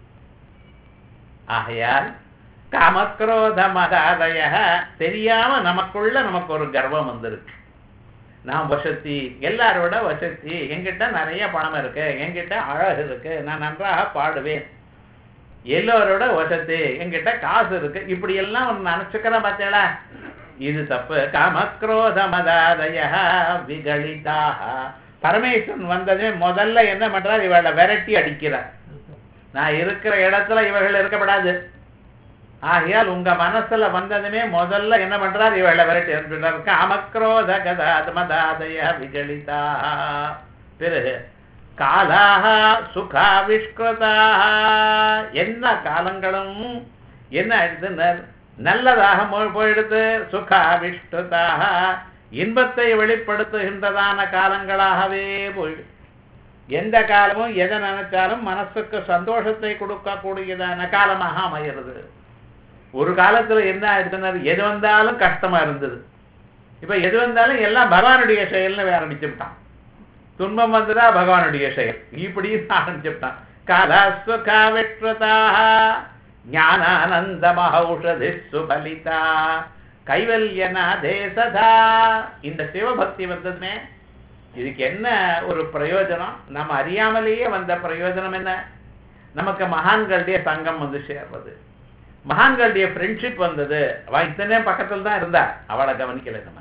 ஆகையால் காமக்ரோத மகாதய தெரியாம நமக்குள்ள நமக்கு ஒரு கர்வம் வந்திருக்கு நான் வசதி எல்லாரோட வசதி என்கிட்ட நிறைய பணம் இருக்கு என்கிட்ட அழகு இருக்கு நான் நன்றாக பாடுவேன் எல்லோரோட வசதி என்கிட்ட காசு இருக்கு இப்படி எல்லாம் ஒன்று நினைச்சுக்கிறேன் பார்த்தேடா இது தப்பு காமக்ரோத மதாதய விகலிதாக பரமேஸ்வரன் வந்ததே முதல்ல என்ன பண்றார் இவளை விரட்டி அடிக்கிறார் நான் இருக்கிற இடத்துல இவர்கள் இருக்கப்படாது ஆகையால் உங்க மனசுல வந்ததுமே முதல்ல என்ன பண்றார் இவளை விரட்டி அனுப்பிடுறார் காமக்ரோத கதாத மதாதய விகலிதா பிறகு காலாக சுகாவிஷ்கிருதாக என்ன காலங்களும் என்ன ஆயிடுது நல்லதாக மொ- போயிடுத்து சுகாவிஷ்கிருதாக இன்பத்தை வெளிப்படுத்துகின்றதான காலங்களாகவே போயிடுது எந்த காலமும் எதை நினைச்சாலும் மனசுக்கு சந்தோஷத்தை கொடுக்கக்கூடியதான காலமாக அமைகிறது ஒரு காலத்துல என்ன ஆயிடுச்சுன்னா எது வந்தாலும் கஷ்டமா இருந்தது இப்ப எது வந்தாலும் எல்லாம் பகவானுடைய செயல்னு ஆரம்பிச்சுட்டான் துன்பம் வந்ததா பகவானுடைய செயல் இப்படின்னு ஆரம்பிச்சுட்டான் காலஸ்வகாவிஷ்வதாக ஞானானந்த மகௌஷதி சுபலிதா கைவல்யநாதே சதா இந்த சிவபக்தி வந்ததுமே இதுக்கு என்ன ஒரு பிரயோஜனம் நம்ம அறியாமலேயே வந்த பிரயோஜனம் என்ன நமக்கு மகான்களுடைய சங்கம் வந்து சேர்றது மகான்களுடைய ஃப்ரெண்ட்ஷிப் வந்தது அவ இத்தனை பக்கத்துல தான் இருந்தா அவளை கவனிக்கல நம்ம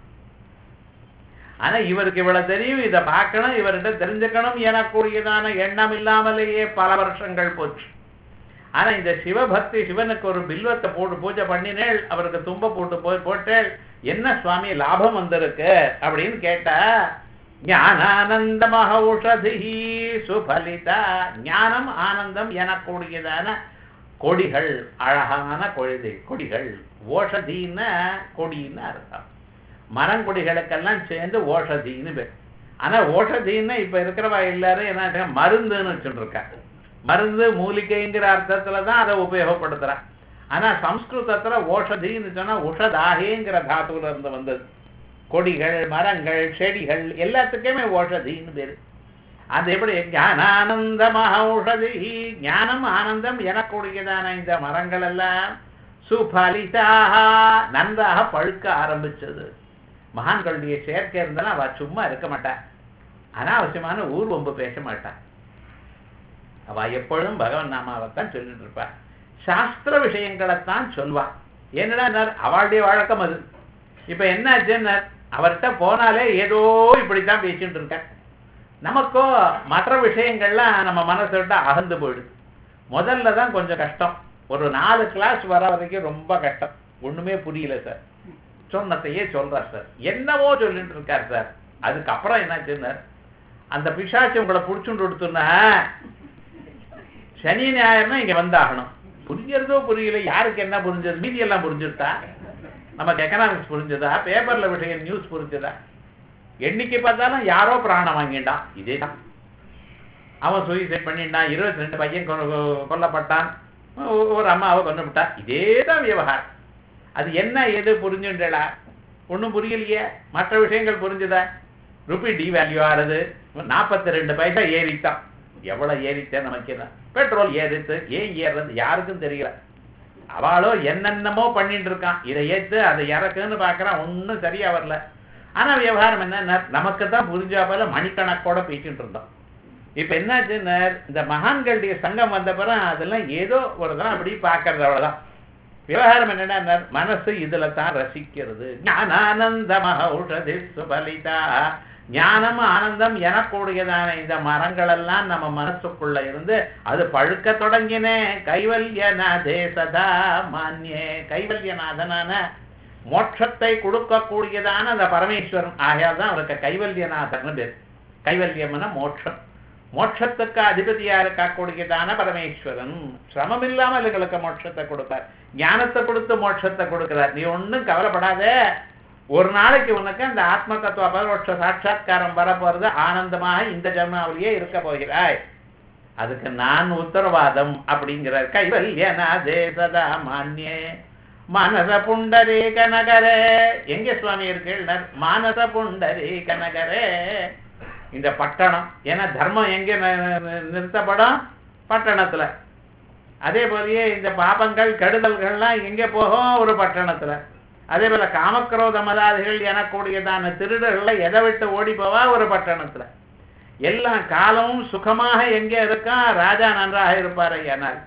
ஆனா இவருக்கு இவ்வளவு தெரியும் இதை பார்க்கணும் இவர்கிட்ட தெரிஞ்சுக்கணும் எனக்கூடியதான எண்ணம் இல்லாமலேயே பல வருஷங்கள் போச்சு ஆனா இந்த சிவபக்தி சிவனுக்கு ஒரு பில்வத்தை போட்டு பூஜை பண்ணினேள் அவருக்கு தும்ப போட்டு போய் போட்டேள் என்ன சுவாமி லாபம் வந்திருக்கு அப்படின்னு கேட்டா ஞானானந்த மகௌஷதி சுபலிதா ஞானம் ஆனந்தம் எனக்கூடியதான கொடிகள் அழகான கொழுது கொடிகள் ஓஷதின்னு கொடின்னு அர்த்தம் மரங்கொடிகளுக்கெல்லாம் சேர்ந்து ஓஷதின்னு பேர் ஆனா ஓஷதின்னு இப்ப இருக்கிறவா எல்லாரும் என்ன மருந்துன்னு வச்சுட்டு இருக்கா மருந்து மூலிகைங்கிற அர்த்தத்துல தான் அதை உபயோகப்படுத்துறா ஆனா சம்ஸ்கிருதத்துல ஓஷதின்னு சொன்னா உஷதாகேங்கிற தாத்துல இருந்து வந்தது கொடிகள் மரங்கள் செடிகள் எல்லாத்துக்குமே ஓஷதின்னு பேரு அது எப்படி ஞானானந்த மகௌஷதி ஞானம் ஆனந்தம் எனக்கூடியதான இந்த மரங்கள் எல்லாம் சுபலிதாக நன்றாக பழுக்க ஆரம்பிச்சது மகான்களுடைய சேர்க்கை இருந்தாலும் அவ சும்மா இருக்க மாட்டா அனாவசியமான ஊர் வம்பு பேச மாட்டா அவ எப்பொழுதும் பகவன் நாமாவைத்தான் சொல்லிட்டு இருப்பா சாஸ்திர விஷயங்களைத்தான் சொல்வா என்னடா அவளுடைய வழக்கம் அது இப்ப என்ன ஆச்சுன்னா அவர்கிட்ட போனாலே ஏதோ இப்படித்தான் பேசிட்டு இருக்க நமக்கோ மற்ற விஷயங்கள்லாம் நம்ம மனசை விட்டு அகந்து போயிடுது முதல்ல தான் கொஞ்சம் கஷ்டம் ஒரு நாலு கிளாஸ் வர வரைக்கும் ரொம்ப கஷ்டம் ஒண்ணுமே புரியல சார் சொன்னதையே சொல்றார் சார் என்னவோ சொல்லிட்டு இருக்கார் சார் அதுக்கப்புறம் என்னாச்சுன்னார் அந்த பிசாச்சு உங்களை புடிச்சுட்டு கொடுத்துன்னா சனி ஞாயிறுனா இங்க வந்தாகணும் புரிஞ்சதோ புரியல யாருக்கு என்ன புரிஞ்சது மீதி எல்லாம் புரிஞ்சுட்டா நமக்கு எக்கனாமிக்ஸ் புரிஞ்சதா பேப்பர்ல விஷயம் நியூஸ் புரிஞ்சதா எண்ணிக்கை பார்த்தாலும் யாரோ பிராணம் வாங்கிட்டான் இதே தான் அவன் சூசைட் பண்ணிட்டான் இருபத்தி ரெண்டு பையன் கொ- கொல்லப்பட்டான் ஒ- ஒரு அம்மாவை கொண்டு விட்டா இதே தான் விவகாரம் அது என்ன எது புரிஞ்சுண்டா ஒண்ணும் புரியலையே மற்ற விஷயங்கள் புரிஞ்சுதா ருபி டிவேல்யூ ஆறுது நாற்பத்தி ரெண்டு பைசா ஏறித்தான் எவ்வளவு ஏறித்தேன் நமக்கு என்ன பெட்ரோல் ஏறித்து ஏன் ஏறுறது யாருக்கும் தெரியல அவளோ என்னென்னமோ பண்ணிட்டு இருக்கான் இதை ஏத்து அதை இறக்குன்னு பார்க்கறான் ஒண்ணும் சரியா வரல ஆனா விவகாரம் என்ன நமக்கு தான் புரிஞ்சா போல மணிக்கணக்கோட பேசிட்டு இருந்தோம் இப்ப என்னாச்சுன்னு இந்த மகான்களுடைய சங்கம் வந்த பிறகு அதெல்லாம் ஏதோ ஒரு தான் அப்படி பார்க்கறது அவ்வளவுதான் விவகாரம் என்னன்னா மனசு இதுல தான் ரசிக்கிறது ஞானானந்த மகௌஷதி சுபலிதா ஞானம் ஆனந்தம் எனக்கூடியதான இந்த மரங்கள் எல்லாம் நம்ம மனசுக்குள்ள இருந்து அது பழுக்க தொடங்கினே கைவல்யநாதே சதா மான்யே கைவல்யநாதனான மோட்சத்தை கொடுக்கக்கூடியதான அந்த பரமேஸ்வரன் ஆகையால் தான் அவருக்கு கைவல்யநாதர்னு பேர் கைவல்யம்னா மோட்சம் மோட்சத்துக்கு அதிபதியா இருக்கக்கூடியதான பரமேஸ்வரன் சிரமம் இல்லாமல் எங்களுக்கு மோட்சத்தை கொடுப்பார் ஞானத்தை கொடுத்து மோட்சத்தை கொடுக்கிறார் நீ ஒண்ணும் கவலைப்படாத ஒரு நாளைக்கு உனக்கு அந்த ஆத்ம தத்துவ பரோட்ச சாட்சா்காரம் வரப்போறது ஆனந்தமாக இந்த ஜன்மாவிலேயே இருக்க போகிறாய் அதுக்கு நான் உத்தரவாதம் அப்படிங்கிறார் கைவல்யநாதே சதா மான்யே மானச புண்டரீக நகரே எங்க சுவாமி இருக்கீர்கள் மானச புண்டரீக நகரே இந்த பட்டணம் ஏன்னா தர்மம் எங்க ந- ந- நிறுத்தப்படும் பட்டணத்துல அதே போலயே இந்த பாபங்கள் கெடுதல்கள்லாம் எங்க போகும் ஒரு பட்டணத்துல அதே போல காமக்ரோத மதாதிகள் எனக்கூடியதான திருடர்கள்ல எதை விட்டு ஓடி போவா ஒரு பட்டணத்துல எல்லா காலமும் சுகமாக எங்கே இருக்கா ராஜா நன்றாக இருப்பார் ஐயானால்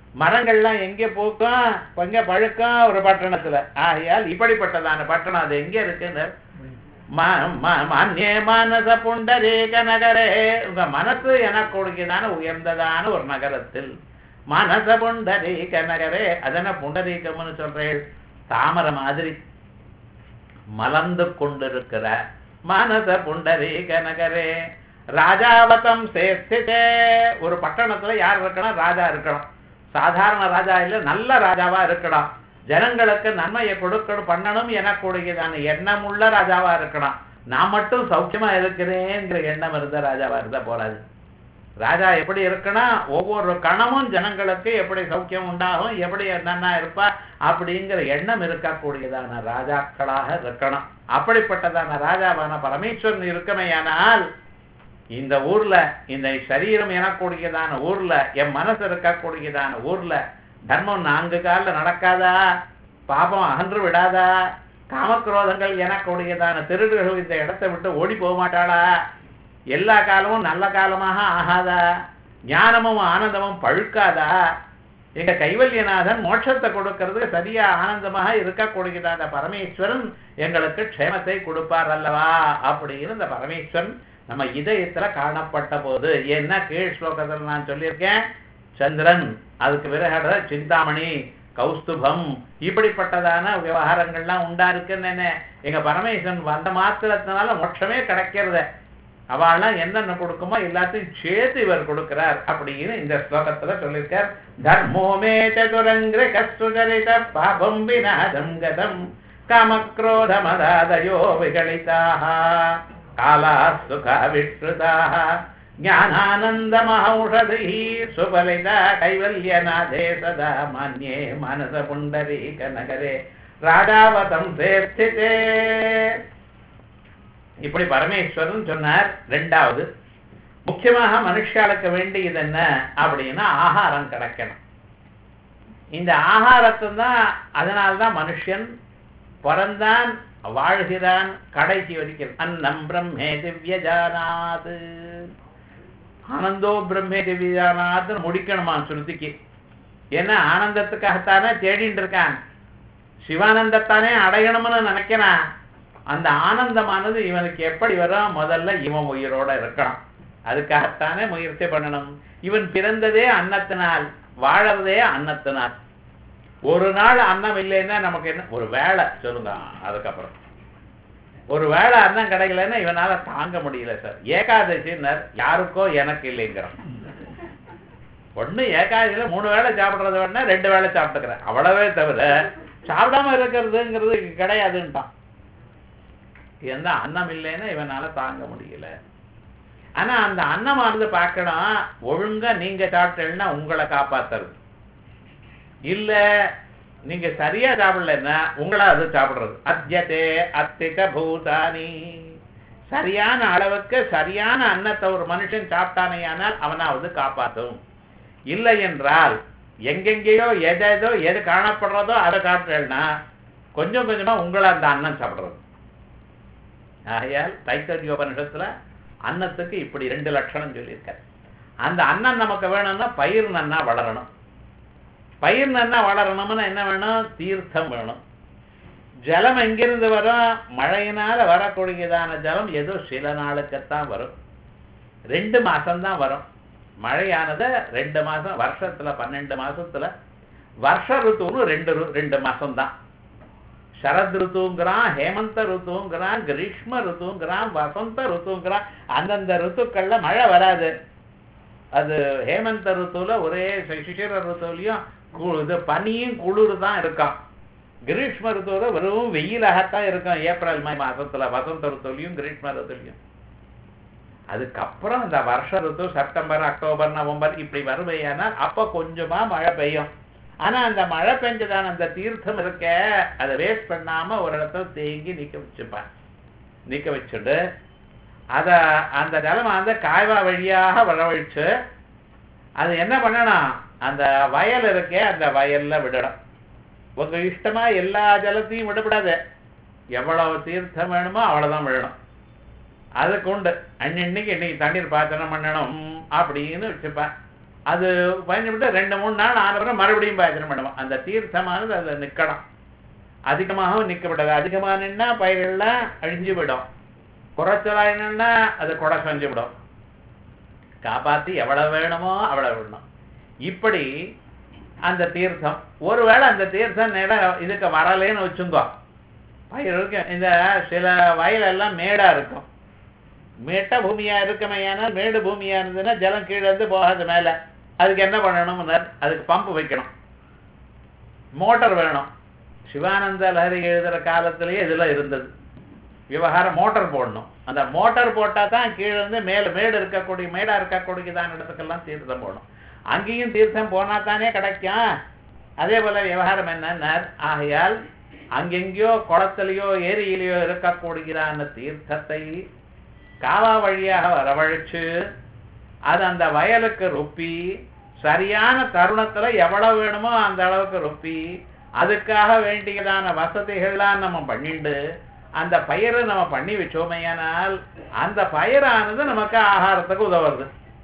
மரங்கள்லாம் எங்கே பூக்கும் எங்க பழுக்கும் ஒரு பட்டணத்துல ஆகையால் இப்படிப்பட்டதான பட்டணம் அது எங்க இருக்குன்னு ம- ம- மன்யே மானச புண்டரீக நகரே உங்க மனசு எனக்கு கொடுக்கிறதான உயர்ந்ததான ஒரு நகரத்தில் மனச புண்டரீக நகரே அதென்ன புண்டரீகம்னு சொல்றேன் தாமரை மாதிரி மலர்ந்து கொண்டிருக்கிற மனச புண்டரீக நகரே ராஜாவதம் சேர்த்துட்டே ஒரு பட்டணத்துல யார் இருக்கணும் ராஜா இருக்கணும் சாதாரண ராஜா இல்ல நல்ல ராஜாவா இருக்கணும் ஜனங்களுக்கு நன்மையை கொடுக்கணும் பண்ணணும் எனக்கூடியதான எண்ணம் உள்ள ராஜாவா இருக்கணும் நான் மட்டும் சௌக்கியமா இருக்கிறேங்கிற எண்ணம் இருந்த ராஜாவா இருந்தா போறாது ராஜா எப்படி இருக்கணும் ஒவ்வொரு கணமும் ஜனங்களுக்கு எப்படி சௌக்கியம் உண்டாகும் எப்படி நன்னா இருப்பா அப்படிங்கிற எண்ணம் இருக்கக்கூடியதான ராஜாக்களாக இருக்கணும் அப்படிப்பட்டதான ராஜாவான பரமேஸ்வரன் இருக்குமேயானால் இந்த ஊர்ல இந்த சரீரம் எனக்கூடியதான ஊர்ல என் மனசு இருக்கக்கூடியதான ஊர்ல தர்மம் நான்கு காலில் நடக்காதா பாபம் அகன்று விடாதா காமக்ரோதங்கள் எனக்கூடியதான திருடுகள் இந்த இடத்தை விட்டு ஓடி போக மாட்டாளா எல்லா காலமும் நல்ல காலமாக ஆகாதா ஞானமும் ஆனந்தமும் பழுக்காதா எங்க கைவல்யநாதன் மோட்சத்தை கொடுக்கிறது சரியா ஆனந்தமாக இருக்கக்கூடியதான பரமேஸ்வரன் எங்களுக்கு க்ஷேமத்தை கொடுப்பார் அல்லவா அப்படின்னு இந்த பரமேஸ்வரன் நம்ம இதயத்துல காணப்பட்ட போது என்ன கீழ் ஸ்லோகத்தில் நான் சொல்லியிருக்கேன் சந்திரன் அதுக்கு பிறகு சிந்தாமணி கௌஸ்துபம் இப்படிப்பட்டதான விவகாரங்கள்லாம் உண்டா இருக்குன்னு என்ன எங்க பரமேஸ்வரன் வந்த மாத்திரத்தினால மோட்சமே கிடைக்கிறது அவள்லாம் என்னென்ன கொடுக்குமோ எல்லாத்தையும் சேர்த்து இவர் கொடுக்கிறார் அப்படின்னு இந்த ஸ்லோகத்துல சொல்லியிருக்கார் தர்மோமே சதுரங்கிர கஸ்துஜரித பாபம் விநாதம் கதம் காமக்ரோத மதாதயோ விகலிதாக காலா சுக விஸ்ருதாக ஞானானந்தமஹௌஷதி சுபலித கைவல்யநாதே சதா மன்யே மனச புண்டரீக நகரே ராஜாவதம் சேர்த்திதே இப்படி பரமேஸ்வரன் சொன்னார் ரெண்டாவது முக்கியமாக மனுஷாளுக்கு வேண்டியது என்ன அப்படின்னா ஆகாரம் கிடைக்கணும் இந்த ஆகாரத்தை தான் அதனால்தான் மனுஷன் பிறந்தான் வாழ்கிறான் கடைசி வரைக்கும் அன்னம் பிரம்மே திவ்யஜானாது ஆனந்தோ பிரம்மே திவ்யஜானாத்னு முடிக்கணுமா ஸ்ருதிக்கு ஏன்னா ஆனந்தத்துக்காகத்தானே தேடிட்டு இருக்கான் சிவானந்தத்தானே அடையணும்னு நினைக்கிறான் அந்த ஆனந்தமானது இவனுக்கு எப்படி வரும் முதல்ல இவன் உயிரோட இருக்கணும் அதுக்காகத்தானே முயற்சி பண்ணணும் இவன் பிறந்ததே அன்னத்தினால் வாழறதே அன்னத்தினால் ஒரு நாள் அன்னம் இல்லைன்னா நமக்கு என்ன ஒரு வேலை சொல்லுங்க அதுக்கப்புறம் ஒரு வேளை அன்னம் கிடைக்கலன்னா இவனால தாங்க முடியல சார் ஏகாதசின்னர் யாருக்கோ எனக்கு இல்லைங்கிறான் ஒண்ணு ஏகாதசியில மூணு வேளை சாப்பிடுறத வேணா ரெண்டு வேளை சாப்பிட்டுக்கிறேன் அவ்வளவே தவிர சாப்பிடாம இருக்கிறதுங்கிறது கிடையாதுன்ட்டான் எந்த அன்னம் இல்லைன்னா இவனால தாங்க முடியல ஆனா அந்த அன்னமானது பார்க்கணும் ஒழுங்கா நீங்க சாப்பிட்டீங்கன்னா உங்களை காப்பாத்துறது இல்ல நீங்க சரியா சாப்பிடலன்னா உங்களா அது சாப்பிடுறது அத்தியதே அத்திக பூதானி சரியான அளவுக்கு சரியான அன்னத்தை ஒரு மனுஷன் சாப்பிட்டானேயானால் அவனாவது காப்பாற்றும் இல்லை என்றால் எங்கெங்கேயோ எதேதோ எது காணப்படுறதோ அதை சாப்பிட்டேன்னா கொஞ்சம் கொஞ்சமா உங்களை அந்த அன்னம் சாப்பிடுறது ஆகையால் தைத்தரியோபனிஷத்துல அன்னத்துக்கு இப்படி ரெண்டு லட்சணம் சொல்லியிருக்காரு அந்த அன்னம் நமக்கு வேணும்னா பயிர் நன்னா வளரணும் பயிர் நன்னா வளரணும்னா என்ன வேணும் தீர்த்தம் வேணும் ஜலம் எங்கிருந்து வரும் மழையினால வரக்கூடியதான ஜலம் ஏதோ சில நாளுக்குத்தான் வரும் ரெண்டு மாசம்தான் வரும் மழையானது ரெண்டு மாசம் வருஷத்துல பன்னெண்டு மாசத்துல வருஷ ருத்துன்னு ரெண்டு ரு- ரெண்டு மாசம்தான் சரத் ருத்துங்கிறான் ஹேமந்த ருத்துங்கிறான் கிரீஷ்ம ருத்துங்கிறான் வசந்த ருத்துங்கிறான் அந்தந்த ருத்துக்கள்ல மழை வராது அது ஹேமந்த ருத்துவில் ஒரே சி- சிசிர ருத்துவிலையும் கு- இது பனியும் குளிர் தான் இருக்கான் கிரீஷ்ம ருத்துவில் வெறும் வெயிலாகத்தான் இருக்கும் ஏப்ரல் மே மாசத்துல வசந்த ருத்துவிலையும் கிரீஷ்ம ருத்துவிலையும் அதுக்கப்புறம் இந்த வருஷ ருத்து செப்டம்பர் அக்டோபர் நவம்பர் இப்படி வருவையானால் அப்போ கொஞ்சமா மழை பெய்யும் ஆனா அந்த மழை பெஞ்சதான அந்த தீர்த்தம் இருக்க அதை வேஸ்ட் பண்ணாம ஒரு இடத்துல தேங்கி நிக்க வச்சுப்பான் நிக்க வச்சுட்டு அத அந்த ஜலம் அந்த காய்வா வழியாக வரவழிச்சு அது என்ன பண்ணணும் அந்த வயல் இருக்கே அந்த வயல்ல விடணும் உங்க இஷ்டமா எல்லா ஜலத்தையும் விடக்கூடாது எவ்வளவு தீர்த்தம் வேணுமோ அவ்வளவுதான் விழணும் அதுக்கு உண்டு அன்னன்னைக்கு இன்னைக்கு தண்ணீர் பாத்திரம் பண்ணணும் அப்படின்னு வச்சுப்பேன் அது பயன்பட்டு ரெண்டு மூணு நாள் ஆன பிறகு மறுபடியும் பாயசனம் பண்ணுவோம் அந்த தீர்த்தமானது அதில் நிற்கணும் அதிகமாகவும் நிற்கப்படாது அதிகமாக நின்னா பயிரெல்லாம் அழிஞ்சு விடும் குறைச்சலா என்னன்னா அது கொடை செஞ்சு விடும் காப்பாத்தி எவ்வளவு வேணுமோ அவ்வளவு விடணும் இப்படி அந்த தீர்த்தம் ஒருவேளை அந்த தீர்த்தம் நேரம் இதுக்கு வரலேன்னு வச்சுங்கோ பயிருக்கு இந்த சில வயலெல்லாம் மேடா இருக்கும் மேட்ட பூமியா இருக்குமையானால் மேடு பூமியா இருந்ததுன்னா ஜலம் கீழே இருந்து போகாது மேல அதுக்கு என்ன பண்ணணும் அதுக்கு பம்பு வைக்கணும் மோட்டார் வேணும் சிவானந்த லஹரி எழுதுற காலத்திலேயே இதெல்லாம் இருந்தது விவகாரம் மோட்டார் போடணும் அந்த மோட்டார் போட்டா தான் கீழே இருந்து மேல மேடு இருக்கக்கூடிய மேடா இருக்கக்கூடியதான இடத்துக்கெல்லாம் தீர்த்தம் போடணும் அங்கேயும் தீர்த்தம் போனா தானே கிடைக்கும் அதே போல விவகாரம் என்னன்னா ஆகையால் அங்கெங்கேயோ குளத்திலேயோ ஏரியிலேயோ இருக்கக்கூடியதான தீர்த்தத்தை காவா வழியாக வரவழைச்சு அது அந்த வயலுக்கு ரொப்பி சரியான தருணத்துல எவ்வளவு வேணுமோ அந்த அளவுக்கு ரொப்பி அதுக்காக வேண்டியதான வசதிகள்லாம் நம்ம பண்ணிண்டு அந்த பயிரை நம்ம பண்ணி வச்சோமையானால் அந்த பயிரானது நமக்கு ஆகாரத்துக்கு உதவுறது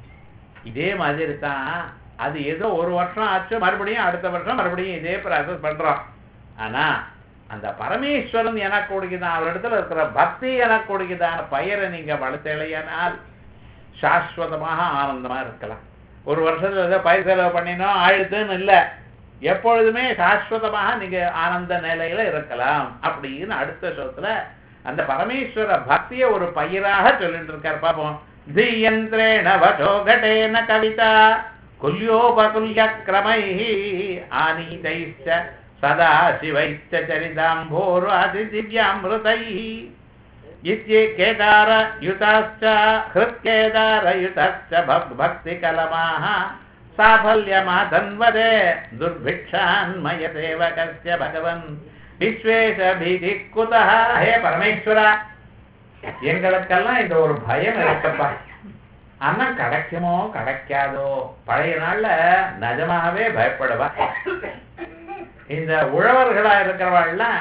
இதே மாதிரி தான் அது ஏதோ ஒரு வருஷம் ஆச்சு மறுபடியும் அடுத்த வருஷம் மறுபடியும் இதே ப்ராசஸ் பண்றோம் ஆனா அந்த பரமேஸ்வரன் எனக்கூடியதான் அவரிடத்துல இருக்கிற பக்தி எனக்கூடியதான பயிரை நீங்க வளர்த்தலையானால் சாஸ்வதமாக ஆனந்தமா இருக்கலாம் ஒரு வருஷத்துல ஏதோ பயிர் செலவு பண்ணினோம் ஆயிடுத்துன்னு இல்லை எப்பொழுதுமே சாஸ்வதமாக நீங்க ஆனந்த நிலையில இருக்கலாம் அப்படின்னு அடுத்த ஸ்லோகத்துல அந்த பரமேஸ்வர பக்திய ஒரு பயிராக சொல்லிட்டு இருக்கார் பாப்போம் தியந்திரேண வசோகடேன கவிதா குல்யோபகுல்ய கிரமை ஆனீதைச்ச சதா சிவைச்ச சரிதாம்போராதி திவ்யாமிருதை इत्ये केदारयुताश्च हृत्केदारयुतश्च भक्तिकलमाः साफल्यमाधन्वदे दुर्भिक्षान्मयसेवकस्य भगवन् விஸ்வேஷபீதி குதஹ ஹே பரமேஸ்வரா எங்களுக்கெல்லாம் இந்த ஒரு பயம் இருக்கப்பா அண்ணன் கிடைக்குமோ கிடைக்காதோ பழைய நாள்ல நிஜமாகவே பயப்படுவா இந்த உழவர்களா இருக்கிறவாள்லாம்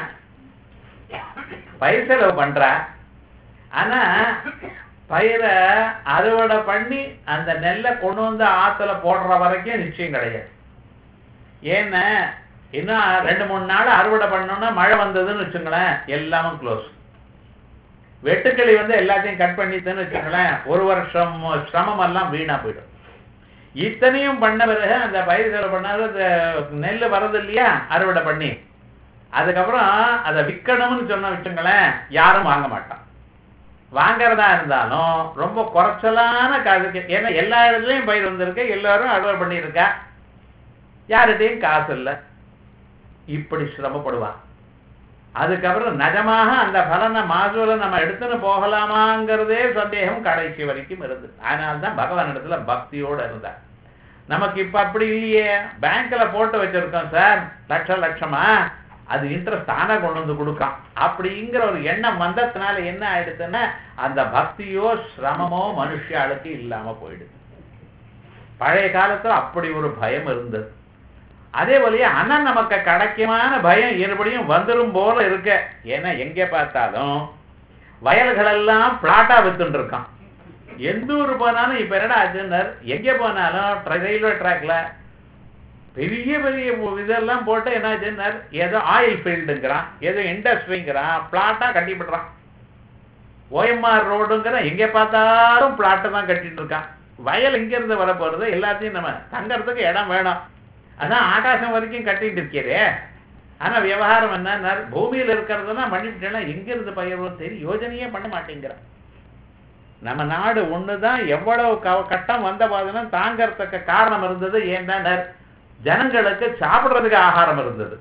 பயிர் செலவு பண்றா ஆனா பயிரை அறுவடை பண்ணி அந்த நெல்லை கொண்டு வந்து ஆத்துல போடுற வரைக்கும் நிச்சயம் கிடையாது ஏன்னா இன்னும் ரெண்டு மூணு நாள் அறுவடை பண்ணோம்னா மழை வந்ததுன்னு வச்சுங்களேன் எல்லாமும் க்ளோஸ் வெட்டுக்கிளி வந்து எல்லாத்தையும் கட் பண்ணிட்டுன்னு வச்சுங்களேன் ஒரு வருஷம் சிரமம் எல்லாம் வீணா போயிடும் இத்தனையும் பண்ண பிறகு அந்த பயிர் செலவு பண்ணாத அந்த நெல் வரது இல்லையா அறுவடை பண்ணி அதுக்கப்புறம் அதை விற்கணும்னு சொன்ன வச்சுங்களேன் யாரும் வாங்க மாட்டான் வாங்கறதா இருந்தாலும் ரொம்ப குறைச்சலான காசுக்கு ஏன்னா எல்லா இடத்துலையும் பயிர் வந்திருக்கு எல்லாரும் அறுவடை பண்ணியிருக்கா யார்கிட்டையும் காசு இல்லை இப்படி சிரமப்படுவான் அதுக்கப்புறம் நிஜமாக அந்த பலனை மாசூல நம்ம எடுத்துன்னு போகலாமாங்கிறதே சந்தேகம் கடைசி வரைக்கும் இருந்தது அதனால தான் பகவான் இடத்துல பக்தியோட இருந்தார் நமக்கு இப்ப அப்படி இல்லையே பேங்க்ல போட்டு வச்சிருக்கோம் சார் லட்ச லட்சமா அது இன்ட்ரெஸ்ட் தானே கொண்டு வந்து கொடுக்கான் அப்படிங்கிற ஒரு எண்ணம் வந்ததுனால என்ன ஆயிடுதுன்னா அந்த பக்தியோ சிரமமோ மனுஷாளுக்கு இல்லாம போயிடுது பழைய காலத்துல அப்படி ஒரு பயம் இருந்தது அதே போலயே அண்ணன் நமக்கு கிடைக்குமான பயம் இருபடியும் வந்துடும் போல இருக்க ஏன்னா எங்க பார்த்தாலும் வயல்கள் எல்லாம் பிளாட்டா வித்துட்டு இருக்கான் எந்த ஊர் போனாலும் இப்ப என்னடா ஆச்சுன்னார் எங்க போனாலும் ரயில்வே ட்ராக்ல பெரிய பெரிய இதெல்லாம் போட்டு என்னாச்சுன்னார் ஏதோ ஆயில் ஃபீல்டுங்கிறான் ஏதோ இண்டஸ்ட்ரிங்கிறான் பிளாட்டா கட்டிவிடுறான் ஓஎம்ஆர் ரோடுங்கிறான் எங்க பார்த்தாலும் பிளாட்டை தான் கட்டிட்டு இருக்கான் வயல் எங்க இருந்து வர போறது எல்லாத்தையும் நம்ம தங்கறதுக்கு இடம் வேணும் அதான் ஆகாசம் வரைக்கும் கட்டிட்டு இருக்கிறே ஆனா விவகாரம் என்ன பூமியில இருக்கிறதுனா பண்ணிவிட்டேன்னா எங்க இருந்து பயிரும் தெரியும் யோஜனையே பண்ண மாட்டேங்கிறான் நம்ம நாடு ஒண்ணுதான் எவ்வளவு க- கட்டம் வந்த போதுன்னா தாங்கறதுக்கு காரணம் இருந்தது ஏன்னா ஜனங்களுக்கு சாப்பிடுறதுக்கு ஆகாரம் இருந்தது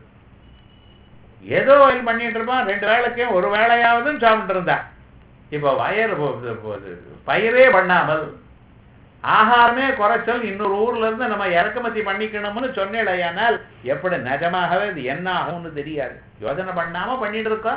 ஏதோ வயல் பண்ணிட்டு இருப்பான் ரெண்டு வேளைக்கும் ஒரு வேளையாவது சாப்பிட்டு இருந்தான் இப்போ வயல் போ- போ- பயிரே பண்ணாமல் ஆகாரமே குறைச்சல் இன்னொரு ஊர்ல இருந்து நம்ம இறக்குமதி பண்ணிக்கணும்னு சொன்னேடையானால் எப்படி நிஜமாகவே இது என்ன ஆகும்னு தெரியாது யோசனை பண்ணாம பண்ணிட்டு இருக்கோம்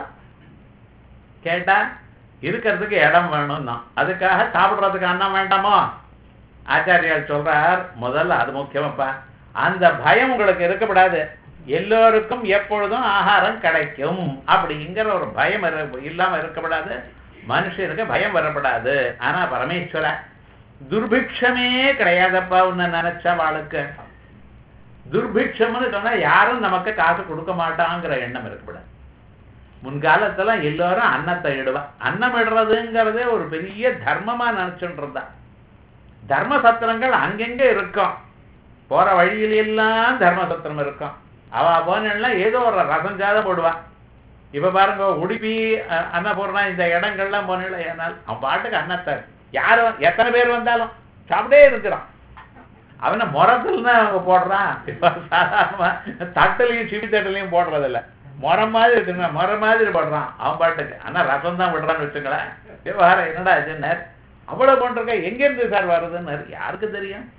கேட்டா இருக்கிறதுக்கு இடம் வேணும்னா அதுக்காக சாப்பிடுறதுக்கு அன்னம் வேண்டாமோ ஆச்சாரியார் சொல்றார் முதல்ல அது முக்கியமாப்பா அந்த பயம் உங்களுக்கு இருக்கப்படாது எல்லோருக்கும் எப்பொழுதும் ஆகாரம் கிடைக்கும் அப்படிங்கிற ஒரு பயம் இரு- இல்லாம இருக்கப்படாது மனுஷருக்கு பயம் வரப்படாது ஆனா பரமேஸ்வர துர்பிக்ஷமே கிடையாதப்பா உன்னை நினைச்சா வாளுக்கு துர்பிக்ஷம்னு சொன்னா யாரும் நமக்கு காசு கொடுக்க மாட்டாங்கிற எண்ணம் இருக்கக்கூடாது முன்காலத்துல எல்லாரும் அன்னத்தை இடுவா அன்னம் இடுறதுங்கிறதே ஒரு பெரிய தர்மமா நினைச்சுட்டு இருந்தா தர்ம சத்திரங்கள் அங்கங்க இருக்கும் போற வழியில எல்லாம் தர்ம சத்திரம் இருக்கும் அவ போனா ஏதோ ஒரு ரசம் ஜாதம் போடுவா இப்ப பாருங்க உடுப்பி அஹ், அன்னபூர்ணா இந்த இடங்கள்லாம் போனீங்களா ஏனால் அவன் பாட்டுக்கு அன்னத்தை யாரும் எத்தனை பேர் வந்தாலும் சாப்பிட்டே இருக்கிறான் அவனை முரத்துல அவங்க போடுறான் இப்ப சாதாரணமா தட்டுலையும் சிவி தட்டுலையும் போடுறது இல்ல முறம் மாதிரி இருக்குங்க முறை மாதிரி போடுறான் அவன் பாட்டுக்கு ஆனா ரசம் தான் விடுறான்னு வச்சுங்களேன் விவகாரம் என்னடா இதுன்னார் அவ்வளவு போட்டிருக்க எங்க இருந்து சார் வருதுன்னு யாருக்கு தெரியும்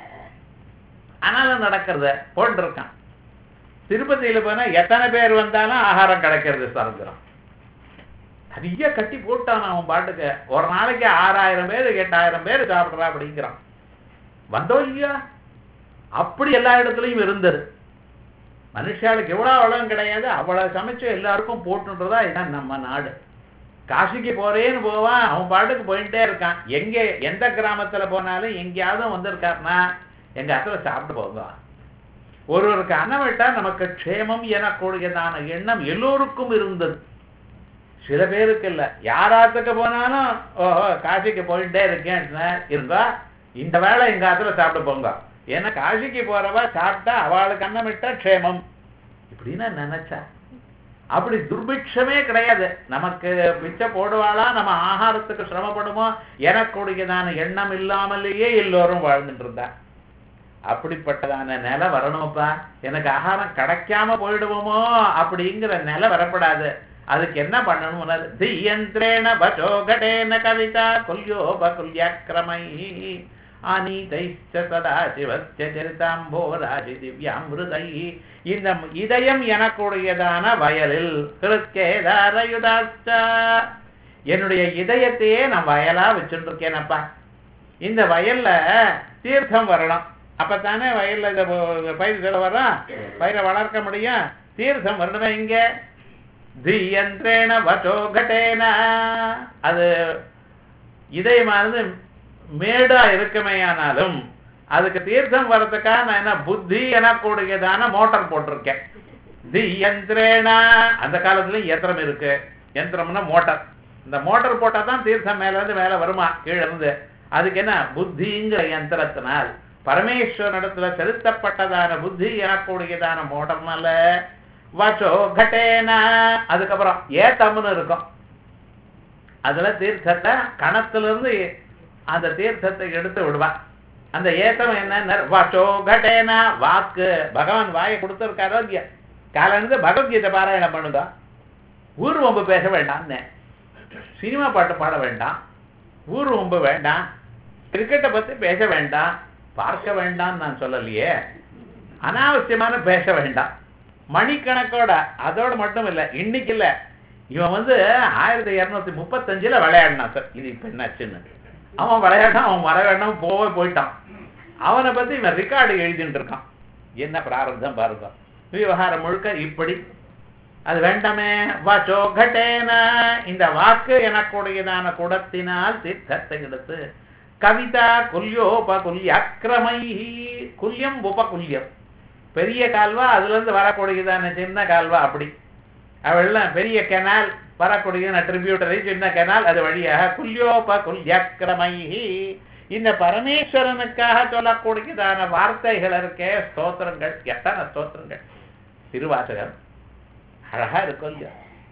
ஆனாலும் நடக்கிறத போட்டிருக்கான் திருப்பதியில போனா எத்தனை பேர் வந்தாலும் ஆகாரம் கிடைக்கிறது சரந்திரம் நிறைய கட்டி போட்டான் அவன் பாட்டுக்கு ஒரு நாளைக்கு ஆறாயிரம் பேர் எட்டாயிரம் பேர் சாப்பிடுறா அப்படிங்கிறான் வந்தோம் இல்லையா அப்படி எல்லா இடத்துலயும் இருந்தது மனுஷாளுக்கு எவ்வளவு வளம் கிடையாது அவ்வளவு சமைச்சு எல்லாருக்கும் போட்டுன்றதா இதான் நம்ம நாடு காசிக்கு போறேன்னு போவான் அவன் பாட்டுக்கு போயிட்டே இருக்கான் எங்க எந்த கிராமத்துல போனாலும் எங்கேயாவது வந்திருக்காருன்னா எங்க அத்துல சாப்பிட்டு போங்க ஒருவருக்கு அன்னம் விட்டா நமக்கு க்ஷேமம் எனக்கூடியதான எண்ணம் எல்லோருக்கும் இருந்தது சில பேருக்கு இல்ல யாராத்துக்கு போனாலும் ஓஹோ காசிக்கு போயிட்டே இருக்கேன் இருந்தா இந்த வேளை எங்க ஆத்துல சாப்பிட்டு போங்க ஏன்னா காசிக்கு போறவா சாப்பிட்டா அவளுக்கு அன்னம் விட்டா க்ஷேமம் இப்படின்னு நினைச்சா அப்படி துர்பிக்ஷமே கிடையாது நமக்கு பிச்சை போடுவாளா நம்ம ஆகாரத்துக்கு சிரமப்படுமோ எனக்கூடியதான எண்ணம் இல்லாமலேயே எல்லோரும் வாழ்ந்துட்டு இருந்தா அப்படிப்பட்டதான நிலை வரணும்ப்பா எனக்கு ஆகாரம் கிடைக்காம போயிடுவோமோ அப்படிங்கிற நிலை வரப்படாது அதுக்கு என்ன பண்ணணும் தியந்திரேண பசோகடேன கவிதா குல்யோபகுல்யக்கிரமை ஆனீதைச்ச சதா சிவஸ்ய சரிதாம்போராஜி திவ்யாமிருதை இந்த இதயம் எனக்குடையதான வயலில் கிருத்கேதாரயுதாச்ச என்னுடைய இதயத்தையே நான் வயலா வச்சுட்டு இருக்கேனப்பா இந்த வயல்ல தீர்த்தம் வரணும் அப்பத்தானே வயல்ல இந்த ப- பயிர் சொல்ல வரோம் பயிரை வளர்க்க முடியும் தீர்த்தம் வரணுமே இங்க தியந்திரேன வசோகட்டேன அது இதயமானது மேடா இருக்குமேயானாலும் அதுக்கு தீர்த்தம் வர்றதுக்காக நான் என்ன புத்தி எனக்கூடியதான மோட்டார் போட்டிருக்கேன் தியந்திரேன அந்த காலத்துல யந்திரம் இருக்கு யந்திரம்னா மோட்டார் இந்த மோட்டார் போட்டா தான் தீர்த்தம் மேல இருந்து மேல வருமா கீழ இருந்து அதுக்கு என்ன புத்திங்கிற யந்திரத்தினால் பரமேஸ்வரனிடத்துல செலுத்தப்பட்டதான புத்தி எனக்கூடியதான மோட்டர்னால வச்சோ கட்டேன அதுக்கப்புறம் ஏத்தம்னு இருக்கும் அதுல தீர்த்தத்தை கணத்துல இருந்து அந்த தீர்த்தத்தை எடுத்து விடுவா அந்த ஏத்தம் என்ன வாச்சோ கட்டேனா வாக்கு பகவான் வாயை கொடுத்திருக்காரோ இல்லையா காலிருந்து பகவத்கீதை பாராயணம் பண்ணுங்க ஊர் வம்பு பேச வேண்டாம்னு சினிமா பாட்டு பாட வேண்டாம் ஊர் வம்பு வேண்டாம் கிரிக்கெட்டை பத்தி பேச வேண்டாம் பார்க்க வேண்டாம் நான் சொல்லலையே அனாவசியமான பேச வேண்டாம் மணிக்கணக்கோட அதோட மட்டும் இல்ல இன்னைக்கு இல்ல இவன் வந்து ஆயிரத்தி இருநூத்தி முப்பத்தஞ்சுல விளையாடினான் சார் இது இப்ப என்னாச்சுன்னு அவன் விளையாடான் அவன் வர வேண்டாம் போவே போயிட்டான் அவனை பத்தி இவன் ரெக்கார்டு எழுதிட்டு இருக்கான் என்ன பிராரப்தம் பாருங்க விவகாரம் முழுக்க இப்படி அது வேண்டாமே வாச்சோ கட்டேன இந்த வாக்கு எனக்குடையதான குடத்தினால் தீர்த்தத்தை எடுத்து கவிதா குல்யோப குல்யக்கிரமை குல்யம் உபகுல்யம் பெரிய கால்வா அதுல இருந்து வரக்கூடியதான சின்ன கால்வா அப்படி அவெல்லாம் பெரிய கெனால் வரக்கூடியதான ட்ரிபியூட்டரி சின்ன கெனால் அது வழியாக குல்யோப குல்யக்கிரமை இந்த பரமேஸ்வரனுக்காக சொல்லக்கூடியதான வார்த்தைகள் இருக்கே ஸ்தோத்திரங்கள் எத்தனை ஸ்தோத்திரங்கள் திருவாசகம் அழகா இருக்கும் இல்லையா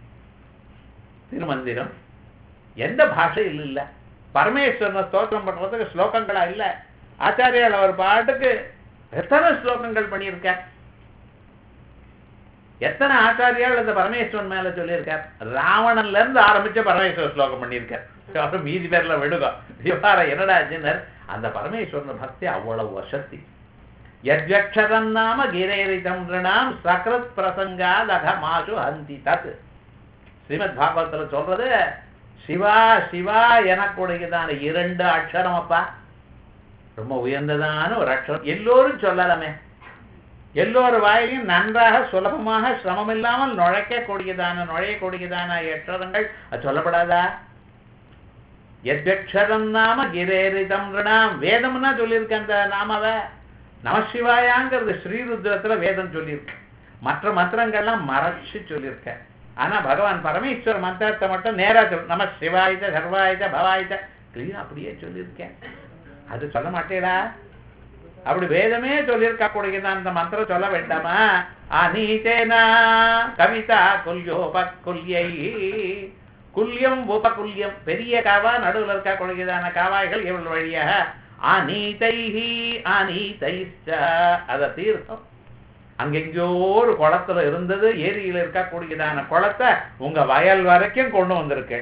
திருமந்திரம் எந்த பாஷையில் இல்ல பரமேஸ்வரனை ஸ்தோத்திரம் பண்றதுக்கு ஸ்லோகங்களா இல்ல ஆச்சாரியால் அவர் பாட்டுக்கு எத்தனை ஸ்லோகங்கள் பண்ணியிருக்கார் எத்தனை ஆச்சாரியால் இந்த பரமேஸ்வரன் மேல சொல்லியிருக்கார் ராவணன்ல இருந்து ஆரம்பிச்ச பரமேஸ்வர ஸ்லோகம் பண்ணியிருக்கார் அப்புறம் மீதி பேர்ல விடுங்க விவகாரம் என்னடா ஆச்சுன்னர் அந்த பரமேஸ்வரன் பக்தி அவ்வளவு வசதி யஜ்யக்ஷரம் நாம கிரேரிதம் ரிணாம் சக்ரத் பிரசங்காத் அகமாசு ஹந்தி தத் ஸ்ரீமத் பாகவத்துல சொல்றது சிவா சிவா எனக்குடையதான இரண்டு அக்ஷரம் அப்பா ரொம்ப உயர்ந்ததான ஒரு அக்ஷரம் எல்லோரும் சொல்லலாமே எல்லோரு வாயிலையும் நன்றாக சுலபமாக சிரமம் இல்லாமல் நுழைக்கக்கூடியதான நுழையக்கூடியதான அக்ஷரங்கள் அது சொல்லப்படாதா எத்யக்ஷரம் நாம கிரேரிதம் ரிணாம் வேதம்னா சொல்லியிருக்க அந்த நாமாவை நமசிவாயாங்கிறது ஸ்ரீருத்ரத்துல வேதம் சொல்லியிருக்கு மற்ற மந்திரங்கள்லாம் மறைச்சு சொல்லியிருக்க ஆனா பகவான் பரமேஸ்வர மந்திரத்தை மட்டும் நேரா சொல் நம சிவாயுத சர்வாயுத பவாயுத கிளீனா அப்படியே சொல்லியிருக்கேன் அது சொல்ல மாட்டேடா அப்படி வேதமே சொல்லியிருக்கா கூடியது அந்த மந்திரம் சொல்ல வேண்டாமா அநீதேனா கவிதா குல்யோபக்குல்யை குல்யம் உபகுல்யம் பெரிய காவா நடுவில் இருக்கா கூடியதான காவாய்கள் இவள் வழியாக அநீதைஹி அநீதைச்ச அத தீர்த்தம் அங்கெங்கோ ஒரு குளத்துல இருந்தது ஏரியில இருக்கக்கூடியதான குளத்தை உங்க வயல் வரைக்கும் கொண்டு வந்திருக்கு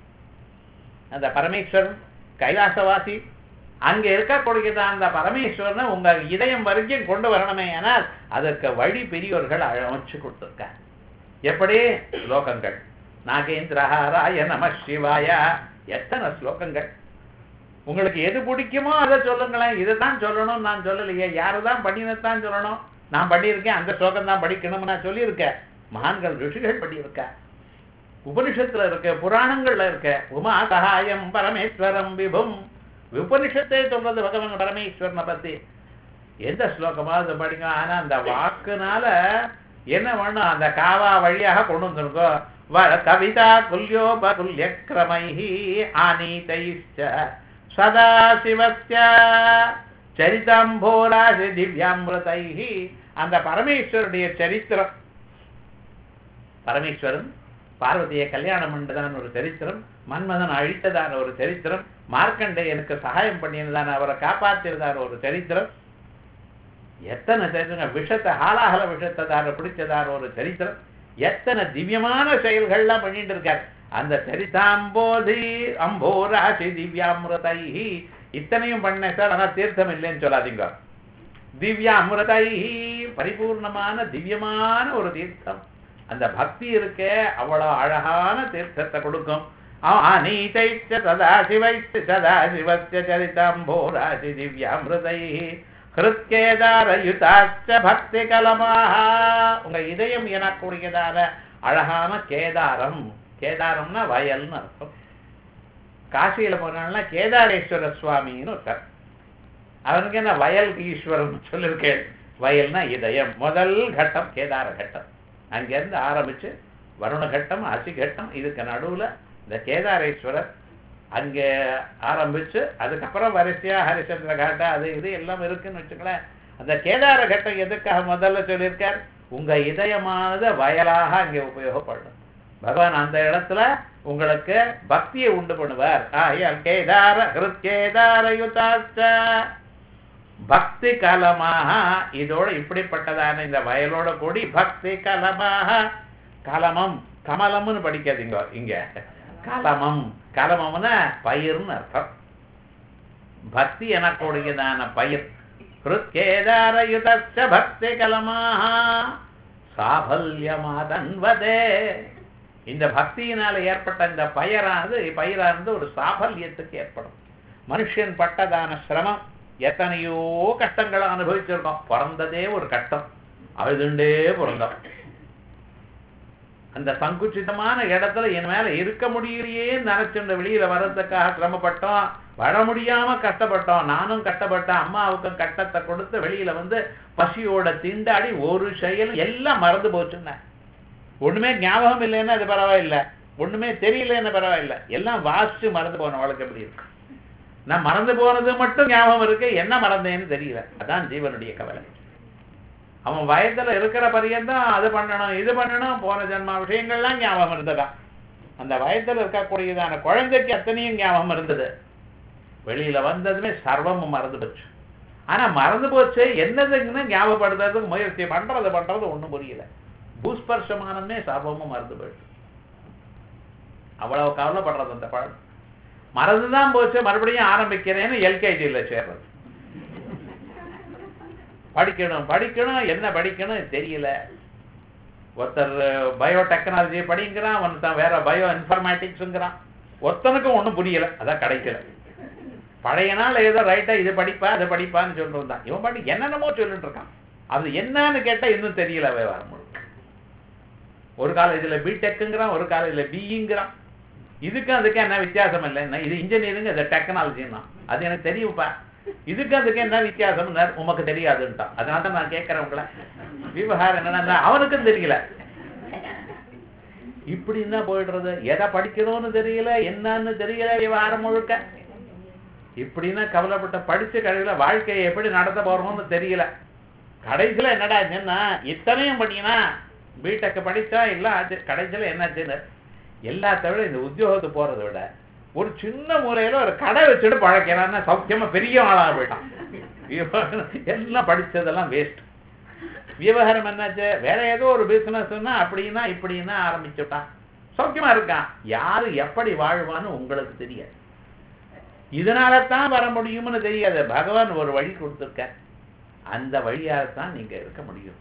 அந்த பரமேஸ்வரன் கைலாசவாசி அங்க இருக்கக்கூடியதான அந்த பரமேஸ்வரனை உங்க இதயம் வரைக்கும் கொண்டு வரணுமே ஆனால் அதற்கு வழி பெரியோர்கள் அமைச்சு கொடுத்திருக்காங்க எப்படி ஸ்லோகங்கள் நாகேந்திரஹாராய நம சிவாய எத்தனை ஸ்லோகங்கள் உங்களுக்கு எது பிடிக்குமோ அதை சொல்லுங்களேன் இதை தான் சொல்லணும் நான் சொல்லலையே யாரு தான் பண்ணினதான் சொல்லணும் நான் பண்ணியிருக்கேன் அந்த ஸ்லோகம் தான் படிக்கணும்னு நான் சொல்லியிருக்கேன் மகான்கள் ரிஷிகள் பண்ணியிருக்கேன் உபனிஷத்துல இருக்க புராணங்கள்ல இருக்க உமா சகாயம் பரமேஸ்வரம் விபும் உபனிஷத்தை சொல்றது பகவான் பரமேஸ்வரனை பத்தி எந்த ஸ்லோகமாவது படிங்க ஆனா அந்த வாக்குனால என்ன பண்ணும் அந்த காவா வழியாக கொண்டு வந்திருக்கோம் வ- கவிதா குல்யோபகுல்ய கிரமைஹி ஆனீதைச்ச சதா சிவஸ்ய சரிதம்போராசி திவ்யாமிருதைஹி அந்த பரமேஸ்வருடைய சரித்திரம் பரமேஸ்வரன் பார்வதியை கல்யாணம் பண்ணதான ஒரு சரித்திரம் மன்மதன் அழித்ததான ஒரு சரித்திரம் மார்க்கண்டேயனுக்கு சகாயம் பண்ணியதான அவரை காப்பாற்றியதான ஒரு சரித்திரம் எத்தனை சரித்திரம் விஷத்தை ஹாலாகல விஷத்தை தான பிடிச்சதான ஒரு சரித்திரம் எத்தனை திவ்யமான செயல்கள்லாம் பண்ணிட்டு இருக்கார் அந்த சரிதாம்போதி அம்போராசி திவ்யாமிருதை இத்தனையும் பண்ண சார் ஆனா தீர்த்தம் இல்லைன்னு சொல்லாதீங்க திவ்யா அமிர்தை பரிபூர்ணமான திவ்யமான ஒரு தீர்த்தம் அந்த பக்தி இருக்க அவ்வளவு அழகான தீர்த்தத்தை கொடுக்கும் அநீதைச்ச சதாசிவைச்ச சதாசிவஸ்ய சரிதாம்போராசி திவ்யாமிருதை ஹிருத்கேதாரயுதாச்ச பக்தி கலமாக உங்க இதயம் எனக்கூடியதான அழகான கேதாரம் கேதாரம்னா வயல்னு அர்த்தம் காசியில போனாங்கன்னா கேதாரேஸ்வர சுவாமின்னு ஒருத்தர் அவனுக்கு என்ன வயல் ஈஸ்வரன் சொல்லியிருக்கேன் வயல்னா இதயம் முதல் கட்டம் கேதார கட்டம் அங்கிருந்து ஆரம்பிச்சு வருண கட்டம் அசி கட்டம் இதுக்கு நடுவுல இந்த கேதாரேஸ்வரர் அங்கே ஆரம்பிச்சு அதுக்கப்புறம் வரிசையா ஹரிச்சந்திர காட்டா அது இது எல்லாம் இருக்குன்னு வச்சுங்களேன் அந்த கேதார கட்டம் எதுக்காக முதல்ல சொல்லியிருக்கார் உங்க இதயமானது வயலாக அங்கே உபயோகப்படும் பகவான் அந்த இடத்துல உங்களுக்கு பக்தியை உண்டு பண்ணுவார் ஆயால் கேதார ஹிருத் கேதார யுதாச்ச பக்தி கலமாக இதோட இப்படிப்பட்டதான இந்த வயலோட கூடி பக்தி கலமாக கலமம் கமலம்னு படிக்காதீங்க இங்க கலமம் கலமம்னா பயிர்னு அர்த்தம் பக்தி எனக்கூடியதான பயிர் ஹிருத்கேதாரயுதச்ச பக்தி கலமாக சாபல்யமாதன்வதே இந்த பக்தியினால ஏற்பட்ட இந்த பயிரானது பயிரானது ஒரு சாபல்யத்துக்கு ஏற்படும் மனுஷன் பட்டதான சிரமம் எத்தனையோ கஷ்டங்களை அனுபவிச்சிருக்கோம் பிறந்ததே ஒரு கஷ்டம் அழுதுண்டே பிறந்தோம் அந்த சங்குச்சிதமான இடத்துல என் மேல இருக்க முடியலையே நினைச்சுண்ட வெளியில வர்றதுக்காக சிரமப்பட்டோம் வர முடியாம கஷ்டப்பட்டோம் நானும் கஷ்டப்பட்டேன் அம்மாவுக்கும் கஷ்டத்தை கொடுத்து வெளியில வந்து பசியோட திண்டாடி ஒரு செயல் எல்லாம் மறந்து போச்சுன்னு ஒண்ணுமே ஞாபகம் இல்லைன்னா அது பரவாயில்ல ஒண்ணுமே தெரியலன்னு பரவாயில்ல எல்லாம் வாசிச்சு மறந்து போனவளுக்கு எப்படி இருக்கு நான் மறந்து போனது மட்டும் ஞாபகம் இருக்கு என்ன மறந்தேன்னு தெரியல அதான் ஜீவனுடைய கவலை அவன் வயதுல இருக்கிற பரியந்தான் அது பண்ணணும் இது பண்ணணும் போன ஜென்ம விஷயங்கள்லாம் ஞாபகம் இருந்ததா அந்த வயதுல இருக்கக்கூடியதான குழந்தைக்கு அத்தனையும் ஞாபகம் இருந்தது வெளியில வந்ததுமே சர்வமும் மறந்து போச்சு ஆனா மறந்து போச்சு என்னதுன்னு ஞாபகப்படுத்துறதுக்கு முயற்சி பண்றது பண்றது ஒண்ணும் புரியல பூஸ்பர்ஷமானமே சர்வமும் மறந்து போயிடுச்சு அவ்வளவு கவலைப்படுறது அந்த பழம் மறந்துதான் போச்சு மறுபடியும் ஆரம்பிக்கிறேன்னு எல்கேஜியில் சேர்றது படிக்கணும் படிக்கணும் என்ன படிக்கணும் தெரியல ஒருத்தர் பயோடெக்னாலஜி படிங்கிறான் ஒருத்தன் வேற பயோ இன்ஃபர்மேட்டிக்ஸுங்கிறான் ஒருத்தனுக்கும் ஒன்றும் புரியல அதான் கிடைக்கல பழைய நாள் ஏதோ ரைட்டா இது படிப்பா அதை படிப்பான்னு சொல்லிட்டு இருந்தான் இவன் பாட்டு என்னென்னமோ சொல்லிட்டு இருக்கான் அது என்னன்னு கேட்டா இன்னும் தெரியல விவகாரம் முழுக்க. ஒரு காலேஜில் பிடெக்குங்கிறான் ஒரு காலேஜில் பிஇங்கிறான் இதுக்கும் அதுக்கும் என்ன வித்தியாசம் இல்லைன்னா இது இன்ஜினியரிங் அது டெக்னாலஜின்னா அது எனக்கு தெரியும்ப்பா இதுக்கும் அதுக்கும் என்ன வித்தியாசம் உமக்கு தெரியாதுன்ட்டான் அதனால தான் நான் கேட்கறேன் உங்களை விவகாரம் என்னன்னா அவனுக்கும் தெரியல இப்படி என்ன போயிடுறது எதை படிக்கணும்னு தெரியல என்னன்னு தெரியல விவகாரம் முழுக்க இப்படின்னா கவலைப்பட்ட படிச்ச கடையில வாழ்க்கையை எப்படி நடத்த போறோம்னு தெரியல கடைசியில என்னடா என்ன இத்தனையும் பண்ணினா பிடெக் படிச்சா எல்லாம் ஆச்சு கடைசியில என்னாச்சுன்னு எல்லாத்த விட இந்த உத்தியோகத்துக்கு போறதை விட ஒரு சின்ன மூலையில ஒரு கடை வச்சுட்டு பழக்கிறான்னா சௌக்கியமா பெரிய ஆளாக போயிட்டான் விவகாரம் எல்லாம் படிச்சதெல்லாம் வேஸ்ட் விவகாரம் என்னாச்சு வேற ஏதோ ஒரு பிசினஸ்னா அப்படின்னா இப்படின்னா ஆரம்பிச்சுட்டான் சௌக்கியமா இருக்கான் யாரு எப்படி வாழ்வான்னு உங்களுக்கு தெரியாது இதனால தான் வர முடியும்னு தெரியாது பகவான் ஒரு வழி கொடுத்துருக்க அந்த வழியால்தான் நீங்க இருக்க முடியும்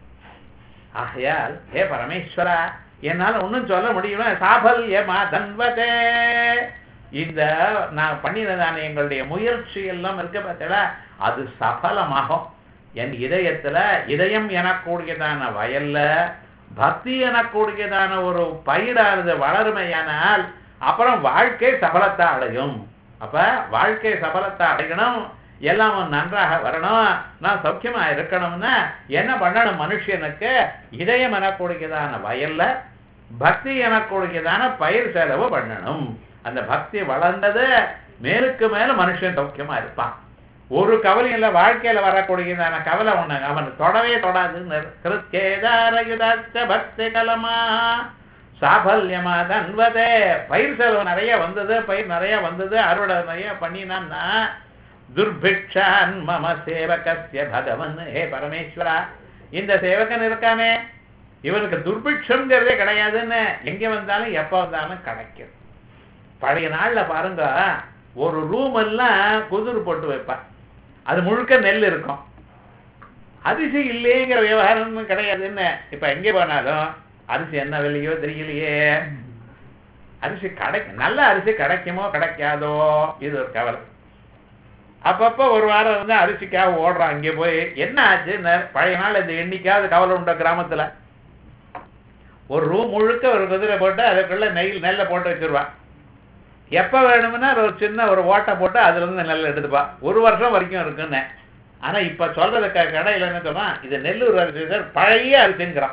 ஆகையால் ஹே பரமேஸ்வரா என்னால ஒண்ணும் சொல்ல முடியுமா சாபல்யமா தன்வதே இந்த நான் பண்ணினதான எங்களுடைய முயற்சி எல்லாம் இருக்க பார்த்தா அது சபலமாகும் என் இதயத்துல இதயம் எனக்கூடியதான வயல்ல பக்தி எனக்கூடியதான ஒரு பயிரானது வளருமையானால் அப்புறம் வாழ்க்கை சபலத்தை அடையும் அப்ப வாழ்க்கை சபலத்தை அடையணும் எல்லாம் நன்றாக வரணும் நான் சௌக்கியமா இருக்கணும்னா என்ன பண்ணணும் மனுஷனுக்கு இதயம் எனக்கூடியதான வயல்ல பக்தி எனக்கூடியதான பயிர் செலவு பண்ணணும் அந்த பக்தி வளர்ந்தது மேலுக்கு மேல மனுஷன் சௌக்கியமா இருப்பான் ஒரு கவலையும் இல்ல வாழ்க்கையில வரக்கூடியதான கவலை ஒண்ணு அவன் தொடவே தொடாதுன்னு கிருத்கேதாரயுதாச்ச பக்தி கலமா சாபல்யமா தன்வதே பயிர் செலவு நிறைய வந்தது பயிர் நிறைய வந்தது அறுவடை நிறைய பண்ணினான்னா துர்பிக்ஷான் மம சேவகஸ்ய பகவன் ஹே பரமேஸ்வரா இந்த சேவகன் இருக்கானே இவனுக்கு துர்பிக்ஷங்கிறதே கிடையாதுன்னு எங்க வந்தாலும் எப்ப வந்தாலும் கிடைக்கும் பழைய நாள்ல பாருங்க ஒரு ரூம் எல்லாம் குதிர் போட்டு வைப்பான் அது முழுக்க நெல் இருக்கும் அரிசி இல்லைங்கிற விவகாரம் கிடையாதுன்னு இப்ப எங்க போனாலும் அரிசி என்ன விலையோ தெரியலையே அரிசி கிடைக்கும் நல்ல அரிசி கிடைக்குமோ கிடைக்காதோ இது ஒரு கவலை அப்பப்போ ஒரு வாரம் வந்து அரிசிக்காக ஓடுறான் அங்கே போய் என்ன ஆச்சு பழைய நாள் இந்த எண்ணிக்காவது கவலை உண்ட கிராமத்துல ஒரு ரூம் முழுக்க ஒரு குதிரை போட்டு அதுக்குள்ள நெல் நெல்லை போட்டு வச்சிருவான் எப்ப வேணும்னா ஒரு சின்ன ஒரு ஓட்டை போட்டு அதுல இருந்து நெல் எடுத்துப்பா ஒரு வருஷம் வரைக்கும் இருக்குன்னு ஆனா இப்ப சொல்றது க- கடையில என்ன சொல்றான் இது நெல்லூர் அரிசி சார் பழைய அரிசிங்கிறான்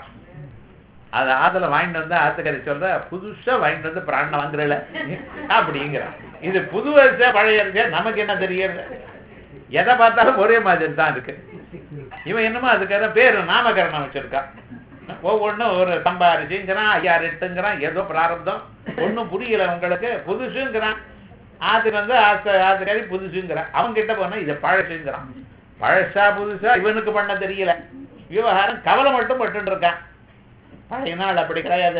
அது ஆத்துல வாங்கிட்டு வந்து ஆத்துக்கறி சொல்ற புதுசா வாங்கிட்டு வந்து பிராண்ட வாங்குறல அப்படிங்கிறான் இது புது அரிசியா பழைய அரிசியா நமக்கு என்ன தெரியுது எதை பார்த்தாலும் ஒரே மாதிரி தான் இருக்கு இவன் என்னமோ அதுக்காக பேரு நாமகரணம் வச்சிருக்கான் ஒவ்வொன்றும் ஒரு சம்பா அரிசிங்கிறான் ஐயா எட்டுங்கிறான் ஏதோ பிராரப்தம் ஒண்ணும் புரியல உங்களுக்கு புதுசுங்கிறான் ஆத்துக்கு வந்து ஆத்து ஆத்துக்காரி புதுசுங்கிறான் அவன் கிட்ட போனா இது பழசுங்கிறான் பழசா புதுசா இவனுக்கு பண்ண தெரியல விவகாரம் கவலை மட்டும் பட்டு இருக்கான் பழைய நாள் அப்படி கிடையாது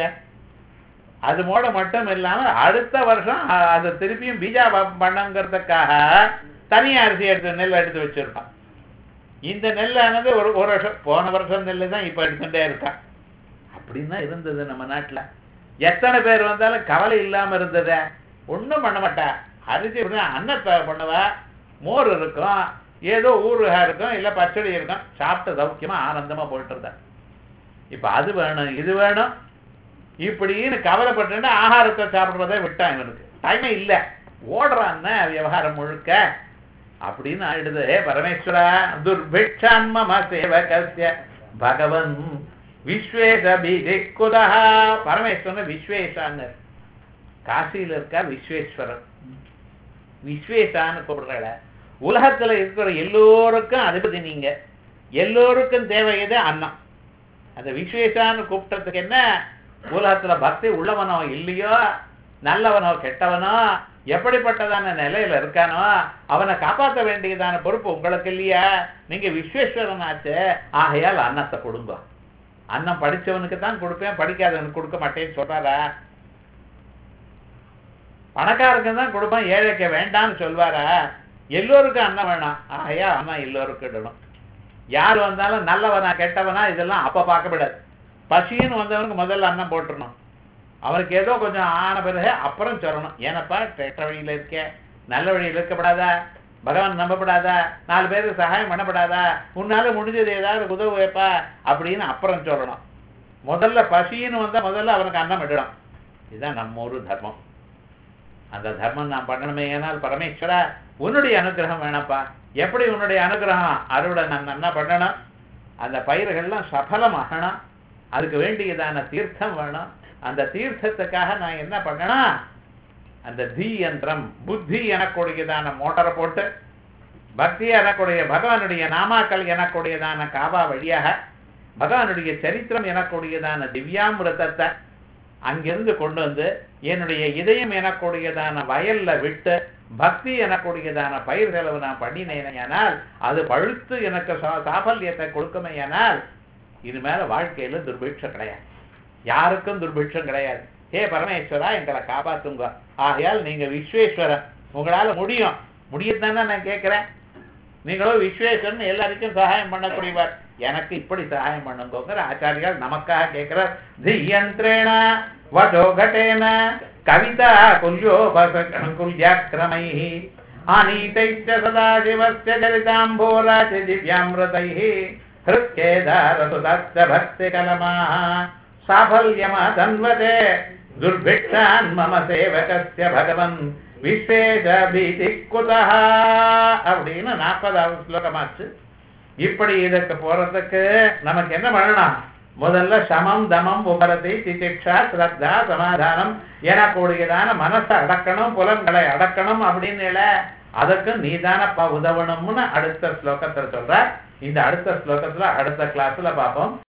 அது மூட மட்டும் இல்லாம அடுத்த வருஷம் அ- அது திருப்பியும் பீஜா பண்ணங்கிறதுக்காக தனியா அரிசி எடுத்து நெல் எடுத்து வச்சிருக்கான் இந்த நெல்லானது ஒரு ஒரு வருஷம் போன வருஷம் நெல்லு தான் இப்ப எடுத்துட்டே இருக்கான் அப்படின்னா இருந்தது நம்ம நாட்டுல எத்தனை பேர் வந்தாலும் கவலை இல்லாம இருந்தது ஒண்ணும் பண்ண மாட்டா அரிசி விட அன்னத்தை பண்ணுவா மோர் இருக்கும் ஏதோ ஊறுகாய் இருக்கும் இல்ல பச்சடி இருக்கும் சாப்பிட்டு சௌக்கியமா ஆனந்தமா போயிட்டு இருந்தா இப்ப அது வேணும் இது வேணும் இப்படின்னு கவலைப்பட்டு ஆகாரத்தை சாப்பிடுறதை விட்டான் இவனுக்கு டைமே இல்ல ஓடுறான்னு விவகாரம் முழுக்க அப்படின்னு ஆயிடுது "ஹே பரமேஸ்வரா துர்பிக்ஷான் மம சேவகஸ்ய பகவன் விஸ்வேஷ குதா பரமேஸ்வரன் விஸ்வேஷான்னு காசியில இருக்கா விஸ்வேஸ்வரன் விஸ்வேஷான்னு கூப்பிடுறாள உலகத்துல இருக்கிற எல்லோருக்கும் அதிபதி நீங்க எல்லோருக்கும் தேவை எது அன்னம் அந்த விஸ்வேஷான்னு கூப்பிட்டதுக்கு என்ன உலகத்துல பக்தி உள்ளவனோ இல்லையோ நல்லவனோ கெட்டவனோ எப்படிப்பட்டதான நிலையில இருக்கானோ அவனை காப்பாற்ற வேண்டியதான பொறுப்பு உங்களுக்கு இல்லையா நீங்க விஸ்வேஸ்வரன் ஆச்சு ஆகையால் அன்னத்தை கொடுங்க அன்னம் படிச்சவனுக்கு தான் கொடுப்பேன் படிக்காதவனுக்கு கொடுக்க மாட்டேன்னு சொல்றாரா பணக்காரருக்கு தான் கொடுப்பேன் ஏழைக்கு வேண்டாம்னு சொல்வாரா எல்லோருக்கும் அன்னம் வேணாம் ஆகையா அன்னம் எல்லோருக்கும் இடணும் யார் வந்தாலும் நல்லவனா கெட்டவனா இதெல்லாம் அப்ப பார்க்கப்படாது பசின்னு வந்தவனுக்கு முதல்ல அன்னம் போட்டுறணும் அவனுக்கு ஏதோ கொஞ்சம் ஆன பிறகு அப்புறம் சொல்லணும் ஏனப்பா கெட்ட வழியில இருக்க நல்ல வழியில் இருக்கப்படாதா பகவான் நம்பப்படாதா நாலு பேருக்கு சகாயம் பண்ணப்படாதா உன்னால முடிஞ்சது ஏதாவது உதவு வைப்பா அப்படின்னு அப்புறம் சொல்லணும் முதல்ல பசின்னு வந்தா முதல்ல அவனுக்கு அன்னம் விடணும் இதுதான் நம்ம ஊரு தர்மம் அந்த தர்மம் நான் பண்ணணுமே ஏனால் பரமேஸ்வரா உன்னுடைய அனுகிரகம் வேணப்பா எப்படி உன்னுடைய அனுகிரகம் அறுவடை நான் என்ன பண்ணணும் அந்த பயிர்கள்லாம் சஃபலமாகணும் அதுக்கு வேண்டியதான தீர்த்தம் வேணும் அந்த தீர்த்தத்துக்காக நான் என்ன பண்ணணும் அந்த தீ யந்திரம் புத்தி எனக்கூடியதான மோட்டரை போட்டு பக்தி எனக்குடைய பகவானுடைய நாமாக்கள் எனக்கூடியதான காபா வழியாக பகவானுடைய சரித்திரம் எனக்கூடியதான திவ்யாமிரதத்தை அங்கிருந்து கொண்டு வந்து என்னுடைய இதயம் எனக்கூடியதான வயல்ல விட்டு பக்தி எனக்கூடியதான பயிர்களை நான் பண்ணினேனால் அது பழுத்து எனக்கு சா- சாஃபல்யத்தை கொடுக்குமேயானால் இது மேல வாழ்க்கையில துர்பிட்சம் கிடையாது யாருக்கும் துர்பிட்சம் கிடையாது ஹே பரமேஸ்வரா எங்களை காப்பாத்துங்க ஆகையால் நீங்க விஸ்வேஸ்வரன் உங்களால முடியும் முடியுதுதானே நான் கேட்கிறேன் நீங்களும் விஸ்வேஸ்வரன் எல்லாருக்கும் சகாயம் பண்ணக்கூடியவர் எனக்கு இப்படி சகாயம் பண்ணுங்கிற ஆச்சாரியால் நமக்காக கேட்கிறார் தியந்திரேண வடோகட்டேன கவிதா குல்யோபகுல்யாக்கிரமை ஆனீதைச்ச சதாசிவஸ்ய சரிதாம்போராச்ச திவ்யாமிருதைः हृत्केदारसुतस्य भक्तिकलमाः साफल्यमतन्वते दुर्भिक्षान् मम सेवकस्य भगवन् விஸ்வேஷ பீதி குதா அப்படின்னு நாற்பதாவது ஸ்லோகமாச்சு இப்படி இதுக்கு போறதுக்கு நமக்கு என்ன பண்ணணும் முதல்ல சமம் தமம் உபரதி திதிக்ஷா ஸ்ரத்தா சமாதானம் எனக்கூடியதான மனசை அடக்கணும் புலன்களை அடக்கணும் அப்படின்னு இல்ல அதுக்கு நீதானப்பா உதவணும்னு அடுத்த ஸ்லோகத்துல சொல்ற இந்த அடுத்த ஸ்லோகத்துல அடுத்த கிளாஸ்ல பார்ப்போம்